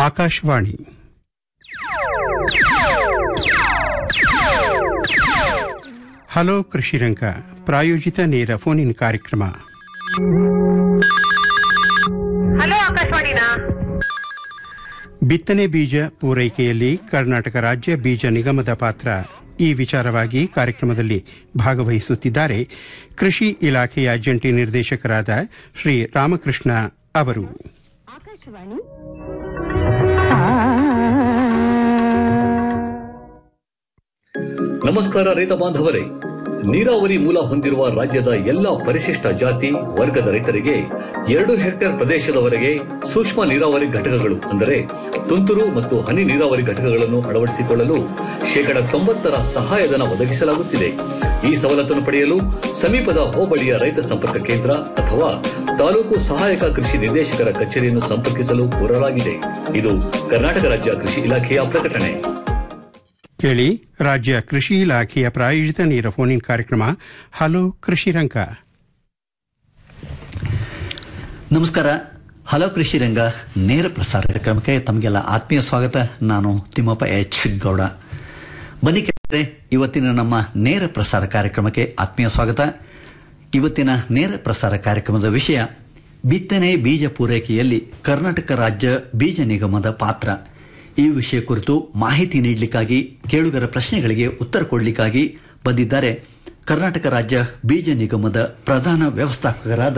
Akashvani hello ಕೃಷಿರಂಗ ಪ್ರಾಯೋಜಿತ ನೇರ phone in ಕಾರ್ಯಕ್ರಮ ಹಲೋ ಆಕಾಶವಾಣಿನಾ ಬಿತ್ತನೆ ಬೀಜ ಪೂರೈಕೆಯಲ್ಲಿ ಕರ್ನಾಟಕ ರಾಜ್ಯ ಬೀಜ ನಿಗಮದ ಪಾತ್ರ ಈ ವಿಚಾರವಾಗಿ ಕಾರ್ಯಕ್ರಮದಲ್ಲಿ ಭಾಗವಹಿಸುತ್ತಿದ್ದಾರೆ ಕೃಷಿ ಇಲಾಖೆಯ ಜಂಟಿ ನಿರ್ದೇಶಕರಾದ ಶ್ರೀ ರಾಮಕೃಷ್ಣ ಅವರು ಆಕಾಶವಾಣಿ ನಮಸ್ಕಾರ ರೈತ ಬಾಂಧವರೇ ನೀರಾವರಿ ಮೂಲ ಹೊಂದಿರುವ ರಾಜ್ಯದ ಎಲ್ಲ ಪರಿಶಿಷ್ಟ ಜಾತಿ ವರ್ಗದ ರೈತರಿಗೆ ಎರಡು ಹೆಕ್ಟೇರ್ ಪ್ರದೇಶದವರೆಗೆ ಸೂಕ್ಷ್ಮ ನೀರಾವರಿ ಘಟಕಗಳು ಅಂದರೆ ತುಂತುರು ಮತ್ತು ಹನಿ ನೀರಾವರಿ ಘಟಕಗಳನ್ನು ಅಳವಡಿಸಿಕೊಳ್ಳಲು ಶೇಕಡ ತೊಂಬತ್ತರ ಸಹಾಯಧನ ಒದಗಿಸಲಾಗುತ್ತಿದೆ ಈ ಸವಲತ್ತನ್ನು ಪಡೆಯಲು ಸಮೀಪದ ಹೋಬಳಿಯ ರೈತ ಸಂಪರ್ಕ ಕೇಂದ್ರ ಅಥವಾ ತಾಲೂಕು ಸಹಾಯಕ ಕೃಷಿ ನಿರ್ದೇಶಕರ ಕಚೇರಿಯನ್ನು ಸಂಪರ್ಕಿಸಲು ಕೋರಲಾಗಿದೆ ಇದು ಕರ್ನಾಟಕ ರಾಜ್ಯ ಕೃಷಿ ಇಲಾಖೆಯ ಪ್ರಕಟಣೆ ಕೇಳಿ ರಾಜ್ಯ ಕೃಷಿ ಇಲಾಖೆಯ ಪ್ರಾಯೋಜಿತ ನೇರ ಫೋನ್ ಇನ್ ಕಾರ್ಯಕ್ರಮ ಹಲೋ ಕೃಷಿರಂಗ ನಮಸ್ಕಾರ ಹಲೋ ಕೃಷಿ ರಂಗ ನೇರ ಪ್ರಸಾರ ಕಾರ್ಯಕ್ರಮಕ್ಕೆ ತಮಗೆಲ್ಲ ಆತ್ಮೀಯ ಸ್ವಾಗತ ನಾನು ತಿಮ್ಮಪ್ಪ ಎಚ್ ಗೌಡ ಬನ್ನಿ ಕೇಳಿದ್ರೆ ಇವತ್ತಿನ ನಮ್ಮ ನೇರ ಪ್ರಸಾರ ಕಾರ್ಯಕ್ರಮಕ್ಕೆ ಆತ್ಮೀಯ ಸ್ವಾಗತ ಇವತ್ತಿನ ನೇರ ಪ್ರಸಾರ ಕಾರ್ಯಕ್ರಮದ ವಿಷಯ ಬಿತ್ತನೆ ಬೀಜ ಪೂರೈಕೆಯಲ್ಲಿ ಕರ್ನಾಟಕ ರಾಜ್ಯ ಬೀಜ ನಿಗಮದ ಪಾತ್ರ ಈ ವಿಷಯ ಕುರಿತು ಮಾಹಿತಿ ನೀಡಲಿಕ್ಕಾಗಿ ಕೇಳುಗರ ಪ್ರಶ್ನೆಗಳಿಗೆ ಉತ್ತರ ಕೊಡಲಿಕ್ಕಾಗಿ ಬಂದಿದ್ದಾರೆ ಕರ್ನಾಟಕ ರಾಜ್ಯ ಬೀಜ ನಿಗಮದ ಪ್ರಧಾನ ವ್ಯವಸ್ಥಾಪಕರಾದ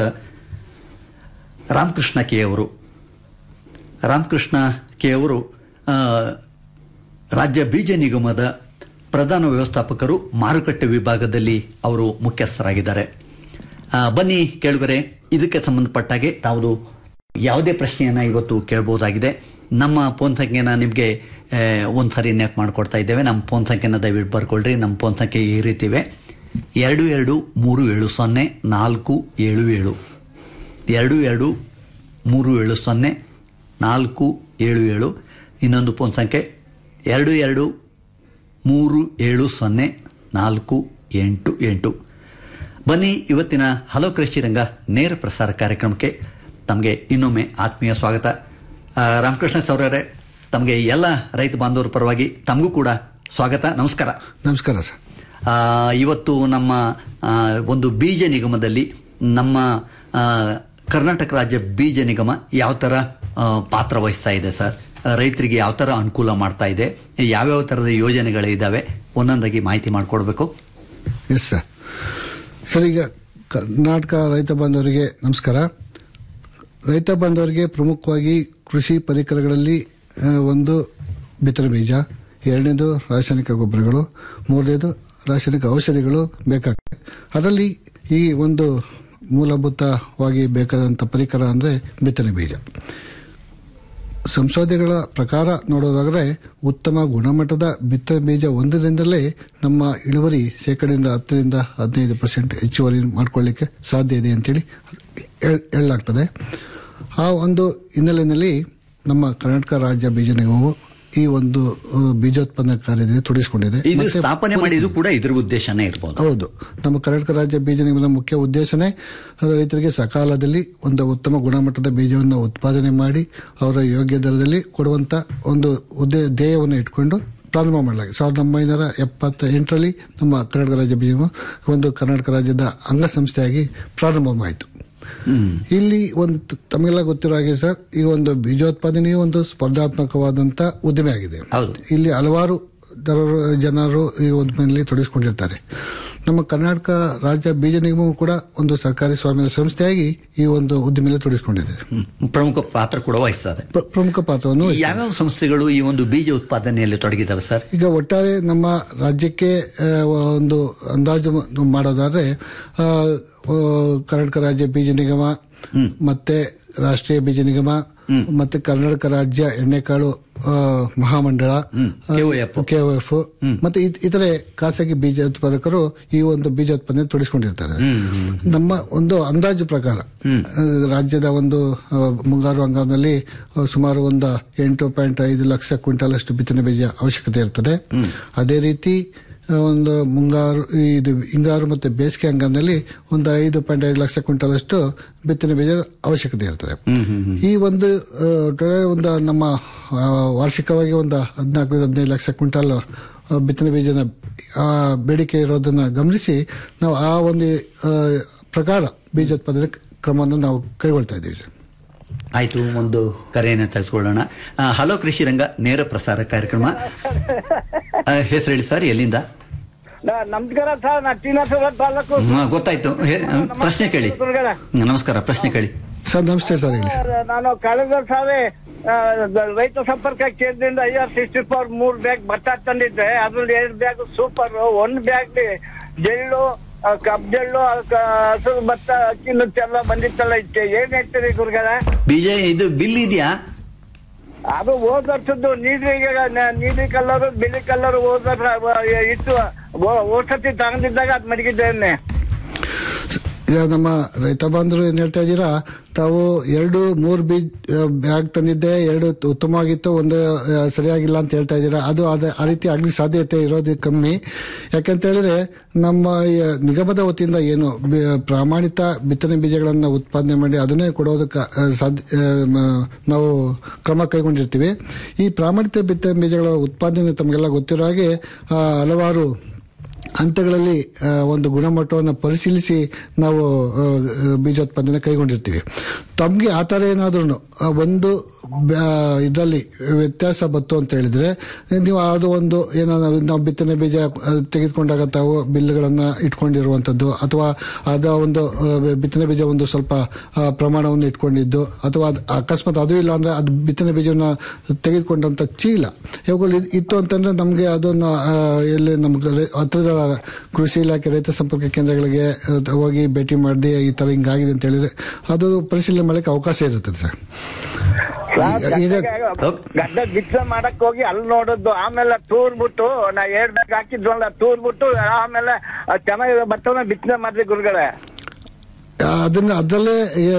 ರಾಮಕೃಷ್ಣ ಕೆ ಅವರು ರಾಮಕೃಷ್ಣ ಕೆ ಅವರು ಆ, ರಾಜ್ಯ ಬೀಜ ನಿಗಮದ ಪ್ರಧಾನ ವ್ಯವಸ್ಥಾಪಕರು ಮಾರುಕಟ್ಟೆ ವಿಭಾಗದಲ್ಲಿ ಅವರು ಮುಖ್ಯಸ್ಥರಾಗಿದ್ದಾರೆ ಆ, ಬನ್ನಿ ಕೇಳುಗರೆ ಇದಕ್ಕೆ ಸಂಬಂಧಪಟ್ಟಾಗೆ ತಾವು ಯಾವುದೇ ಪ್ರಶ್ನೆಯನ್ನ ಇವತ್ತು ಕೇಳಬಹುದಾಗಿದೆ ನಮ್ಮ ಫೋನ್ ಸಂಖ್ಯೆನ ನಿಮಗೆ ಒಂದು ಸಾರಿ ನೆಟ್ ಮಾಡಿಕೊಡ್ತಾ ಇದ್ದೇವೆ ನಮ್ಮ ಫೋನ್ ಸಂಖ್ಯೆನ ದಯವಿಟ್ಟು ಬರ್ಕೊಳ್ರಿ ನಮ್ಮ ಫೋನ್ ಸಂಖ್ಯೆ ಈ ರೀತಿ ಇವೆ ಎರಡು ಎರಡು ಮೂರು ಏಳು ಸೊನ್ನೆ ನಾಲ್ಕು ಏಳು ಏಳು ಎರಡು ಎರಡು ಮೂರು ಏಳು ಸೊನ್ನೆ ನಾಲ್ಕು ಏಳು ಏಳು ಇನ್ನೊಂದು ಫೋನ್ ಸಂಖ್ಯೆ ಎರಡು ಎರಡು ಮೂರು ಏಳು ಸೊನ್ನೆ ನಾಲ್ಕು ಎಂಟು ಎಂಟು ಬನ್ನಿ ಇವತ್ತಿನ ಹಲೋ ಕೃಷಿ ರಂಗ ನೇರ ಪ್ರಸಾರ ಕಾರ್ಯಕ್ರಮಕ್ಕೆ ತಮಗೆ ಇನ್ನೊಮ್ಮೆ ಆತ್ಮೀಯ ಸ್ವಾಗತ ಆ, ರಾಮಕೃಷ್ಣ ಸೌರರೇ ತಮಗೆ ಎಲ್ಲ ರೈತ ಬಾಂಧವರ ಪರವಾಗಿ ತಮಗೂ ಕೂಡ ಸ್ವಾಗತ ನಮಸ್ಕಾರ ನಮಸ್ಕಾರ ಸರ್ ಆ, ಇವತ್ತು ನಮ್ಮ ಆ, ಒಂದು ಬೀಜ ನಿಗಮದಲ್ಲಿ ನಮ್ಮ ಆ, ಕರ್ನಾಟಕ ರಾಜ್ಯ ಬೀಜ ನಿಗಮ ಯಾವ ಥರ ಆ, ಪಾತ್ರ ವಹಿಸ್ತಾ ಇದೆ ಸರ್ ರೈತರಿಗೆ ಯಾವ ಥರ ಅನುಕೂಲ ಮಾಡ್ತಾ ಇದೆ ಯಾವ್ಯಾವ ಥರದ ಯೋಜನೆಗಳಿದ್ದಾವೆ ಒಂದೊಂದಾಗಿ ಮಾಹಿತಿ ಮಾಡಿಕೊಡ್ಬೇಕು ಎಸ್ ಸರ್ ಸರ್ ಈಗ ಕರ್ನಾಟಕ ರೈತ ಬಾಂಧವರಿಗೆ ನಮಸ್ಕಾರ ರೈತ ಬಾಂಧವರಿಗೆ ಪ್ರಮುಖವಾಗಿ ಕೃಷಿ ಪರಿಕರಗಳಲ್ಲಿ ಆ, ಒಂದು ಬಿತ್ತನೆ ಬೀಜ ಎರಡನೇದು ರಾಸಾಯನಿಕ ಗೊಬ್ಬರಗಳು ಮೂರನೇದು ರಾಸಾಯನಿಕ ಔಷಧಿಗಳು ಬೇಕಾಗ್ತದೆ ಅದರಲ್ಲಿ ಈ ಒಂದು ಮೂಲಭೂತವಾಗಿ ಬೇಕಾದಂಥ ಪರಿಕರ ಅಂದರೆ ಬಿತ್ತನೆ ಬೀಜ ಸಂಶೋಧನೆಗಳ ಪ್ರಕಾರ ನೋಡೋದಾದರೆ ಉತ್ತಮ ಗುಣಮಟ್ಟದ ಬಿತ್ತನೆ ಬೀಜ ಒಂದರಿಂದಲೇ ನಮ್ಮ ಇಳುವರಿ ಶೇಕಡದಿಂದ ಹತ್ತರಿಂದ ಹದಿನೈದು ಪರ್ಸೆಂಟ್ ಹೆಚ್ಚುವರಿ ಮಾಡ್ಕೊಳ್ಳಿಕ್ಕೆ ಸಾಧ್ಯ ಇದೆ ಅಂತೇಳಿ ಹೇಳ್- ಹೇಳಲಾಗ್ತದೆ ಆ ಒಂದು ಹಿನ್ನೆಲೆಯಲ್ಲಿ ನಮ್ಮ ಕರ್ನಾಟಕ ರಾಜ್ಯ ಬೀಜ ನಿಗಮವು ಈ ಒಂದು ಆ, ಬೀಜೋತ್ಪನ್ನ ಕಾರ್ಯದಲ್ಲಿ ತೊಡಗಿಸಿಕೊಂಡಿದೆ ಇದು ಮತ್ತೆ ಸ್ಥಾಪನೆ ಮಾಡಿದ್ದು ಕೂಡ ಇದ್ರ ಉದ್ದೇಶನೇ ಇರ್ಬೋದು ಹೌದು ನಮ್ಮ ಕರ್ನಾಟಕ ರಾಜ್ಯ ಬೀಜ ನಿಗಮದ ಮುಖ್ಯ ಉದ್ದೇಶನೇ ರೈತರಿಗೆ ಸಕಾಲದಲ್ಲಿ ಒಂದು ಉತ್ತಮ ಗುಣಮಟ್ಟದ ಬೀಜವನ್ನು ಉತ್ಪಾದನೆ ಮಾಡಿ ಅವರ ಯೋಗ್ಯ ದರದಲ್ಲಿ ಕೊಡುವಂತ ಒಂದು ಉದ್ದೇ ಧ್ಯೇಯವನ್ನು ಇಟ್ಕೊಂಡು ಪ್ರಾರಂಭ ಮಾಡಲಾಗಿದೆ ಸಾವಿರದ ಒಂಬೈನೂರ ಎಪ್ಪತ್ತ ಎಂಟರಲ್ಲಿ ನಮ್ಮ ಕರ್ನಾಟಕ ರಾಜ್ಯ ಬೀಜ ನಿಗಮ ಒಂದು ಕರ್ನಾಟಕ ರಾಜ್ಯದ ಅಂಗಸಂಸ್ಥೆಯಾಗಿ ಪ್ರಾರಂಭವಾಯಿತು ಇಲ್ಲಿ ಒಂದು ತಮಗೆಲ್ಲ ಗೊತ್ತಿರೋ ಹಾಗೆ ಸರ್ ಈ ಒಂದು ಬೀಜೋತ್ಪಾದನೆಯು ಒಂದು ಸ್ಪರ್ಧಾತ್ಮಕವಾದಂತ ಉದ್ದಿಮೆ ಆಗಿದೆ ಹೌದು. ಇಲ್ಲಿ ಹಲವಾರು ದರರು ಜನರು ಈ ಉದ್ಯಮದಲ್ಲಿ ತೊಡಗಿಸಿಕೊಂಡಿರ್ತಾರೆ ನಮ್ಮ ಕರ್ನಾಟಕ ರಾಜ್ಯ ಬೀಜ ನಿಗಮವು ಕೂಡ ಒಂದು ಸರ್ಕಾರಿ ಸ್ವಾಮ್ಯದ ಸಂಸ್ಥೆಯಾಗಿ ಈ ಒಂದು ಉದ್ದಿಮೆಯಲ್ಲಿ ತೊಡಗಿಸಿಕೊಂಡಿದೆ ಹ್ಮ್. ಪ್ರಮುಖ ಪಾತ್ರ ಕೂಡ ವಹಿಸ್ತದೆ ಪ್ರ- ಪ್ರಮುಖ ಪಾತ್ರವನ್ನು ವಹಿಸಿದೆ. ಯಾವ್ಯಾವ ಸಂಸ್ಥೆಗಳು ಈ ಒಂದು ಬೀಜ ಉತ್ಪಾದನೆಯಲ್ಲಿ ತೊಡಗಿದ್ದಾವೆ ಸರ್ ಈಗ ಒಟ್ಟಾರೆ ನಮ್ಮ ರಾಜ್ಯಕ್ಕೆ ಆ, ಒಂದು ಅಂದಾಜು ಮ- ಮಾಡೋದಾದ್ರೆ ಆ, ಆ, ಕರ್ನಾಟಕ ರಾಜ್ಯ ಬೀಜ ನಿಗಮ ಮತ್ತೆ ರಾಷ್ಟ್ರೀಯ ಬೀಜ ನಿಗಮ ಮತ್ತೆ ಕರ್ನಾಟಕ ರಾಜ್ಯ ಎಣ್ಣೆಕಾಳು ಆ, ಮಹಾಮಂಡಳ KOF. ಕೆಒಎಫ್ ಮತ್ತೆ ಇತ್- ಇತರೆ ಖಾಸಗಿ ಬೀಜ ಉತ್ಪಾದಕರು ಈ ಒಂದು ಬೀಜ ಉತ್ಪಾದನೆ ತೊಡಗಿಸಿಕೊಂಡಿರ್ತಾರೆ ನಮ್ಮ ಒಂದು ಅಂದಾಜು ಪ್ರಕಾರ ಆ, ರಾಜ್ಯದ ಒಂದು ಆ, ಮುಂಗಾರು ಹಂಗಾಮಿನಲ್ಲಿ ಆ, ಸುಮಾರು ಒಂದು ಎಂಟು ಪಾಯಿಂಟ್ ಐದು ಲಕ್ಷ ಕ್ವಿಂಟಾಲ್ ಅಷ್ಟು ಬಿತ್ತನೆ ಬೀಜ ಅವಶ್ಯಕತೆ ಇರ್ತದೆ ಅದೇ ರೀತಿ ಆ, ಒಂದು ಮುಂಗಾರು ಇದು ಹಿಂಗಾರು ಮತ್ತು ಬೇಸಿಗೆ ಹಂಗಾಮಿನಲ್ಲಿ ಒಂದು ಐದು ಪಾಯಿಂಟ್ ಐದು ಲಕ್ಷ ಕ್ವಿಂಟಲ್ ಅಷ್ಟು ಬಿತ್ತನೆ ಬೀಜ ಅವಶ್ಯಕತೆ ಇರ್ತದೆ ಈ ಒಂದು ಆ, ಒಟ್ಟಾರೆ ಒಂದು ನಮ್ಮ ಆ, ವಾರ್ಷಿಕವಾಗಿ ಒಂದು ಹದಿನಾಲ್ಕು ಹದಿನೈದು ಲಕ್ಷ ಕ್ವಿಂಟಲ್ ಆ, ಬಿತ್ತನೆ ಬೀಜನ ಆ, ಬೇಡಿಕೆ ಇರೋದನ್ನ ಗಮನಿಸಿ ನಾವು ಆ ಒಂದು ಆ, ಪ್ರಕಾರ ಬೀಜೋತ್ಪಾದನೆ ಕ್ರಮವನ್ನು ನಾವು ಕೈಗೊಳ್ತಾ ಇದ್ದೀವಿ ಸರ್. ಆಯ್ತು ಒಂದು ಕರೆಯನ್ನು ತೆಗೆದುಕೊಳ್ಳೋಣ ಆ, ಹಲೋ ಕೃಷಿ ರಂಗ ನೇರ ಪ್ರಸಾರ ಕಾರ್ಯಕ್ರಮ ಆ, ಹೆಸರು ಹೇಳಿ ಸರ್ ಎಲ್ಲಿಂದ ನಾ- ನಮಸ್ಕಾರ ಸರ್ ನಾ ಶ್ರೀನಿವಾಸ ತಾಲೂಕು ಹ್ಮ್, ಗೊತ್ತಾಯ್ತು ಹೇ- ಪ್ರಶ್ನೆ ಕೇಳಿ ಗುರುಗಳೇ. ನಮಸ್ಕಾರ ಪ್ರಶ್ನೆ ಕೇಳಿ ಸರ್ ನಮಸ್ತೆ ಸರ್ ಇಲ್ಲಿ ಸರ್, ನಾನು ಕಳೆದ ಸಾರಿ ಆ, ದ- ರೈತ ಸಂಪರ್ಕ ಕೇಂದ್ರದಿಂದ ಐ ಆರ್ ಸಿಕ್ಸ್ಟಿ ಫೋರ್ ಮೂರ್ ಬ್ಯಾಗ್ ಭತ್ತ ತಂದಿದ್ದೆ ಅದ್ರಲ್ಲಿ ಎರಡು ಬ್ಯಾಗ್ ಸೂಪರ್ ಒಂದ್ ಬ್ಯಾಗ್ ಜೆಳ್ಳು ಆ, ಕಬ್ಬ್ ಜೆಳ್ಳು ಆ, ಕ- ಹಸಿರು ಭತ್ತ ಅಕ್ಕಿ ನುಚ್ಚ ಎಲ್ಲ ಬಂದಿತ್ತಲ್ಲ ಇಕ್ಕೆ ಏನ್ ಹೇಳ್ತೀರಿ ಗುರುಗಳ ಬೀಜ ಇದು ಬಿಲ್ ಇದೆಯಾ ಅದು ಹೋದ ವರ್ಷದ್ದು ನೀಲಿ ನೀಲಿ ಕಲರ್ ಬಿಳಿ ಕಲರ್ ಹೋದ ವರ್ಷ ಇತ್ತು ಓಸತಿ ತಗೊಂಡಿದ್ದಾಗ ಅದ್ ಮಡಗಿದ್ದೇನೆ ಈಗ ನಮ್ಮ ರೈತ ಬಾಂಧವರು ಏನ್ ಹೇಳ್ತಾ ಇದ್ದೀರಾ ತಾವು ಎರಡು ಮೂರು ಬೀಜ ಬ್ಯಾಗ್ ತಂದಿದ್ದೆ ಎರಡು ತ- ಉತ್ತಮವಾಗಿತ್ತು ಒಂದು ಆ, ಸರಿಯಾಗಿಲ್ಲ ಅಂತ ಹೇಳ್ತಾ ಇದ್ದೀರಾ ಅದು ಅದ ಆ ರೀತಿ ಆಗ್ಲಿ ಸಾಧ್ಯತೆ ಇರೋದು ಕಮ್ಮಿ ಯಾಕಂತ ಹೇಳಿದ್ರೆ ನಮ್ಮ ಈ ನಿಗಮದ ವತಿಯಿಂದ ಏನು ಬಿ- ಪ್ರಾಮಾಣಿತ ಬಿತ್ತನೆ ಬೀಜಗಳನ್ನ ಉತ್ಪಾದನೆ ಮಾಡಿ ಅದನ್ನೇ ಕೊಡೋದಕ್ಕೆ ಆ, ಸಾಧ್ಯ ಆ, ಮ- ನಾವು ಕ್ರಮ ಕೈಗೊಂಡಿರ್ತೀವಿ ಈ ಪ್ರಾಮಾಣಿತ ಬಿತ್ತನೆ ಬೀಜಗಳ ಉತ್ಪಾದನೆ ತಮಗೆಲ್ಲ ಗೊತ್ತಿರೋ ಹಾಗೆ ಆ, ಹಲವಾರು ಹಂತಗಳಲ್ಲಿ ಆ, ಒಂದು ಗುಣಮಟ್ಟವನ್ನು ಪರಿಶೀಲಿಸಿ ನಾವು ಆ, ಬೀಜೋತ್ಪಾದನೆ ಕೈಗೊಂಡಿರ್ತೀವಿ ತಮಗೆ ಆ ಥರ ಏನಾದ್ರೂ ಒಂದು ಇದರಲ್ಲಿ ವ್ಯತ್ಯಾಸ ಬಂತು ಅಂತ ಹೇಳಿದ್ರೆ ನೀವು ಅದು ಒಂದು ಏನೋ ನಾವು ನಾವು ಬಿತ್ತನೆ ಬೀಜ ಆ, ತೆಗೆದುಕೊಂಡಾಗ ತಾವು ಬಿಲ್ಗಳನ್ನು ಇಟ್ಕೊಂಡಿರುವಂಥದ್ದು ಅಥವಾ ಅದ ಒಂದು ಆ, ಬಿತ್ತನೆ ಬೀಜ ಒಂದು ಸ್ವಲ್ಪ ಆ, ಪ್ರಮಾಣವನ್ನು ಇಟ್ಕೊಂಡಿದ್ದು ಅಥವಾ ಅದ್ ಅಕಸ್ಮಾತ್ ಅದು ಇಲ್ಲ ಅಂದ್ರೆ ಅದು ಬಿತ್ತನೆ ಬೀಜವನ್ನ ತೆಗೆದುಕೊಂಡಂತ ಚೀಲ ಇವುಗಳು ಇದ್- ಇತ್ತು ಅಂತಂದ್ರೆ ನಮಗೆ ಅದನ್ನು ಆ, ಎಲ್ಲಿ ನಮ್ಗೆ ರೈ- ಹತ್ರದ ಕೃಷಿ ಇಲಾಖೆ ರೈತ ಸಂಪರ್ಕ ಕೇಂದ್ರಗಳಿಗೆ ಆ, ಹೋಗಿ ಭೇಟಿ ಮಾಡಿ ಈ ತರ ಹಿಂಗಾಗಿದೆ ಅಂತ ಹೇಳಿದ್ರೆ ಅದು ಪರಿಶೀಲನೆ ಮಾಡಲಿಕ್ಕೆ ಅವಕಾಶ ಇರುತ್ತದೆ ಸರ್ ಈಗ ಗದ್ದೆ ಬಿತ್ತನೆ ಮಾಡಕ್ ಹೋಗಿ ಅಲ್ಲಿ ನೋಡೋದು ಆಮೇಲೆ ತೂರ್ಬಿಟ್ಟು ನಾ ಎರಡ್ ಬ್ಯಾಗ್ ಹಾಕಿದ್ವಲ್ಲ ತೂರ್ಬಿಟ್ಟು ಆಮೇಲೆ ಅದ್ ಚೆನ್ನಾಗಿರೋ ಭತ್ತವನ್ನ ಬಿತ್ತನೆ ಮಾಡಿದ್ವಿ ಗುರುಗಳೇ ಅದನ್ನ ಅದರಲ್ಲೇ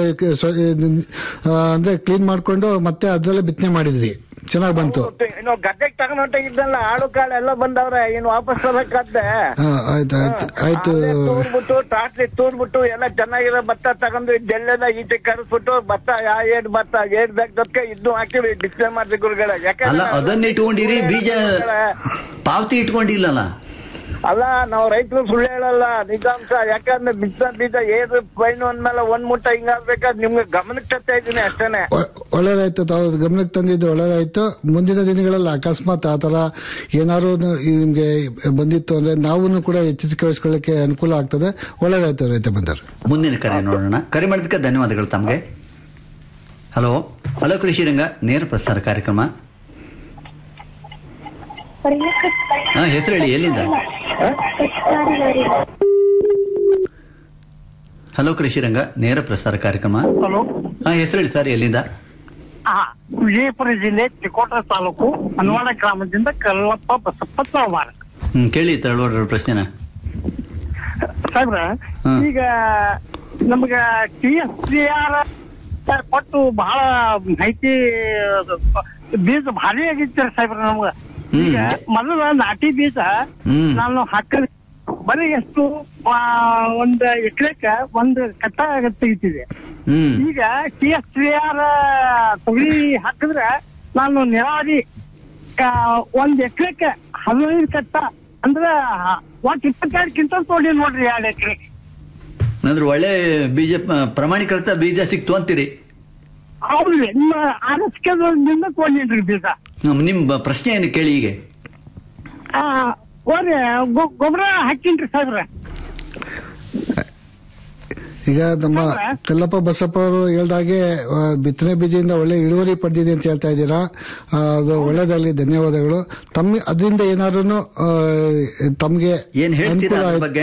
ಅಂದ್ರೆ ಕ್ಲೀನ್ ಮಾಡ್ಕೊಂಡು ಮತ್ತೆ ಅದರಲ್ಲೇ ಬಿತ್ತನೆ ಮಾಡಿದ್ರಿ ಚೆನ್ನಾಗಿ ಬಂತು ಇನ್ನು ಗದ್ದೆಗೆ ತಗೊಂಡ್ ಹೊಂಟಾಗಿದ್ದಲ್ಲ ಆಳು ಕಾಳು ಎಲ್ಲ ಬಂದವ್ರೆ ಇನ್ನು ವಾಪಸ್ ಬರಬೇಕಾದ್ದೆ ಹಾ, ಆಯ್ತು ಆಯ್ತು ಆಯ್ತು ತೂರ್ಬಿಟ್ಟು ಟಾಟ್ಲಿ ತೂರ್ಬಿಟ್ಟು ಎಲ್ಲ ಚೆನ್ನಾಗಿರೋ ಭತ್ತ ತಗೊಂಡು ಜಲ್ಲೆಲ್ಲ ಈಚೆ ಕರೆಸ್ಬಿಟ್ಟು ಭತ್ತ ಯಾ ಏಡ್ ಭತ್ತ ಏಡ್ ಬ್ಯಾಗ್ ದೊಕ್ಕ ಇದ್ದು ಹಾಕಿ ಬಿತ್ತನೆ ಮಾಡಿದ್ವಿ ಗುರುಗಳೇ ಅಲ್ಲ ಯಾಕಂದ್ರೆ ಅದನ್ನ ಇಟ್ಕೊಂಡಿರಿ ಬೀಜ ಪಾವತಿ ಇಟ್ಕೊಂಡಿಲ್ಲಲ್ಲ ಅಲ್ಲ ನಾವು ರೈತರು ಸುಳ್ಳು ಹೇಳಲ್ಲ ನಿಜಾಂಶ ಯಾಕಂದ್ರೆ ಬಿತ್ತ ಬೀಜ ಏದು ಪೈನು ಅಂದ್ಮೇಲೆ ಒಂದ್ ಮುಟ್ಟ ಹಿಂಗಾಗ್ಬೇಕಾದ್ ನಿಮ್ಗೆ ಗಮನಕ್ಕೆ ತರ್ತಾ ಇದ್ದೀನಿ ಅಷ್ಟೇನೆ ಒ- ಒಳ್ಳೇದಾಯ್ತು ತಾವು ಗಮನಕ್ಕೆ ತಂದಿದ್ದು ಒಳ್ಳೇದಾಯ್ತು ಮುಂದಿನ ದಿನಗಳಲ್ಲಿ ಅಕಸ್ಮಾತ್ ಆ ತರ ಏನಾದ್ರು ನಿಮ್ಗೆ ಬಂದಿತ್ತು ಅಂದ್ರೆ ನಾವು ಕೂಡ ಎಚ್ಚರಿಕೆ ವಹಿಸ್ಕೊಳ್ಳಿಕ್ಕೆ ಅನುಕೂಲ ಆಗ್ತದೆ ಒಳ್ಳೇದಾಯ್ತು ರೈತ ಬಂದರು ಮುಂದಿನ ಕರೆ ನೋಡೋಣ ಕರೆ ಮಾಡಿದ್ದಕ್ಕೆ ಧನ್ಯವಾದಗಳು ತಮಗೆ ಹಲೋ ಹಲೋ ಕೃಷಿ ರಂಗ ನೇರ ಪ್ರಸಾರ ಕಾರ್ಯಕ್ರಮ ಹಾ ಹೆಸರು ಹೇಳಿ ಎಲ್ಲಿಂದ ಹಲೋ ಕೃಷಿ ರಂಗ ನೇರ ಪ್ರಸಾರ ಕಾರ್ಯಕ್ರಮ ಹಲೋ ಹಾ ಹೆಸರು ಹೇಳಿ ಸರ್ ಎಲ್ಲಿಂದ ಆ, ವಿಜಯಪುರ ಜಿಲ್ಲೆ ಚಿಕ್ಕೋಟ ತಾಲೂಕು ಅನ್ವಾಡ ಗ್ರಾಮದಿಂದ ಕಲ್ಲಪ್ಪ ಬಸಪ್ಪ ತಳವಾರ ಹ್ಮ್ ಕೇಳಿ ತಳವಾರ ಪ್ರಶ್ನೆನ ಸಾಹೇಬ್ರ ಹ್ಮ್. ಈಗ ನಮ್ಗ ಟಿ ಎಸ್ ಸಿ ಆರ್ ಕೊಟ್ಟು ಬಹಳ ಮಾಹಿತಿ ಬೀಜ ಭಾರಿ ಆಗಿತ್ತು ಸಾಹೇಬ್ರ ನಮ್ಗ ಹ್ಮ್. ಈಗ ಮೊದಲ ನಾಟಿ ಬೀಜ ಹ್ಮ್. ನಾನು ಹಾಕಿದ ಬರೀ ಎಷ್ಟು ಆ, ಒಂದ್ ಎಕರೆಕ ಒಂದ್ ಕಟ್ಟ ತೆಗಿತಿದೆ ಹ್ಮ್ ಈಗ ಟಿ ಎಸ್ ಟಿ ಆರ್ ತೊಗರಿ ಹಾಕಿದ್ರೆ ನಾನು ನೀರಾವರಿ ಆ, ಒಂದ್ ಎಕರೆಕ್ಕೆ ಹದಿನೈದು ಕಟ್ಟ ಅಂದ್ರ ಒಟ್ಟು ಇಪ್ಪತ್ತೆರಡು ಕ್ವಿಂಟಲ್ ತೊಗೊಂಡಿ ನೋಡ್ರಿ ಎರಡು ಎಕರೆ ಅಂದ್ರೆ ಒಳ್ಳೆ ಬೀಜ ಪ- ಪ್ರಮಾಣೀಕೃತ ಬೀಜ ಸಿಕ್ತು ಅಂತೀರಿ ಹೌದ್ರಿ ನಿಮ್ಮ ಆರಸ್ಕೆದಿಂದ ತೊಗೊಂಡಿನ್ರಿ ಬೀಜ ಹ್ಮ್, ನಿಮ್ ಬ- ಪ್ರಶ್ನೆ ಏನು ಕೇಳಿ ಈಗ ಆ, ಹೋರಿ ಗೊ- ಗೊಬ್ಬರ ಹಾಕಿನ್ರಿ ಸಾಹೇಬ್ರ ಈಗ ನಮ್ಮ ಕಲ್ಲಪ್ಪ ಬಸಪ್ಪ ಅವರು ಹೇಳ್ದಾಗೆ ಆ, ಬಿತ್ತನೆ ಬೀಜದಿಂದ ಒಳ್ಳೆ ಇಳುವರಿ ಪಡೆದಿದೆ ಅಂತ ಹೇಳ್ತಾ ಇದ್ದೀರಾ ಆ, ಅದು ಒಳ್ಳೇದಾಗಲಿ ಧನ್ಯವಾದಗಳು ತಮ್ಮ ಅದರಿಂದ ಏನಾದ್ರು ತಮಗೆ ಏನ್ ಹೇಳ್ತೀರಾ ಅದ್ರ ಬಗ್ಗೆ?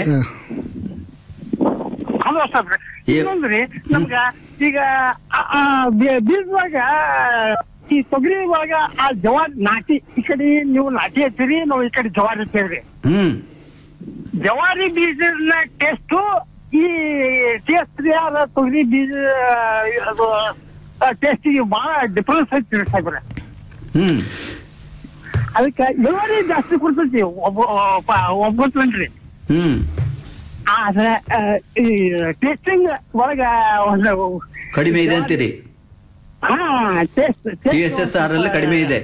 ಹಲೋ ಸಾಹೇಬ್ರ ಏ- ಇನ್ನೊಂದ್ರಿ ನಮ್ಗ ಈಗ ಆ, ಆ, ಬೀ- ಬೀಜದಾಗ ಈ ತೊಗರಿ ಒಳಗ ಆ ಜವಾರಿ ನಾಟಿ ಈ ಕಡೆ ನೀವು ನಾಟಿ ಹಚ್ಚಿರಿ ನಾವು ಈ ಕಡೆ ಜವಾರಿ ಹಚ್ಚಿವ್ರಿ ಹ್ಮ್ ಜವಾರಿ ಬೀಜದ ಟೇಸ್ಟು ಈ ಟೇಸ್ಟ್ ಯಾರ ತೊಗರಿ ಬೀಜ ಅದು ಟೇಸ್ಟಿಗೆ ಬಹಳ ಡಿಫರೆನ್ಸ್ ಐತಿ ಸಾಹೇಬ್ರೆ ಹ್ಮ್ ಅದಕ್ಕೆ ಇಳುವರಿ ಜಾಸ್ತಿ ಕೊಡ್ತೈತಿ ಒಬ್ಬ ಒಬ್ಬತ್ರಿ ಹ್ಮ್ ಆದ್ರೆ ಆ, ಈ ಟೇಸ್ಟಿಂಗ್ ಒಳಗ ಒಂದು ಕಡಿಮೆ ಇದೆ ಅಂತೀರಿ ಹಾ taste T S S R ಅಲ್ಲಿ ಕಡಿಮೆ ಇದೆ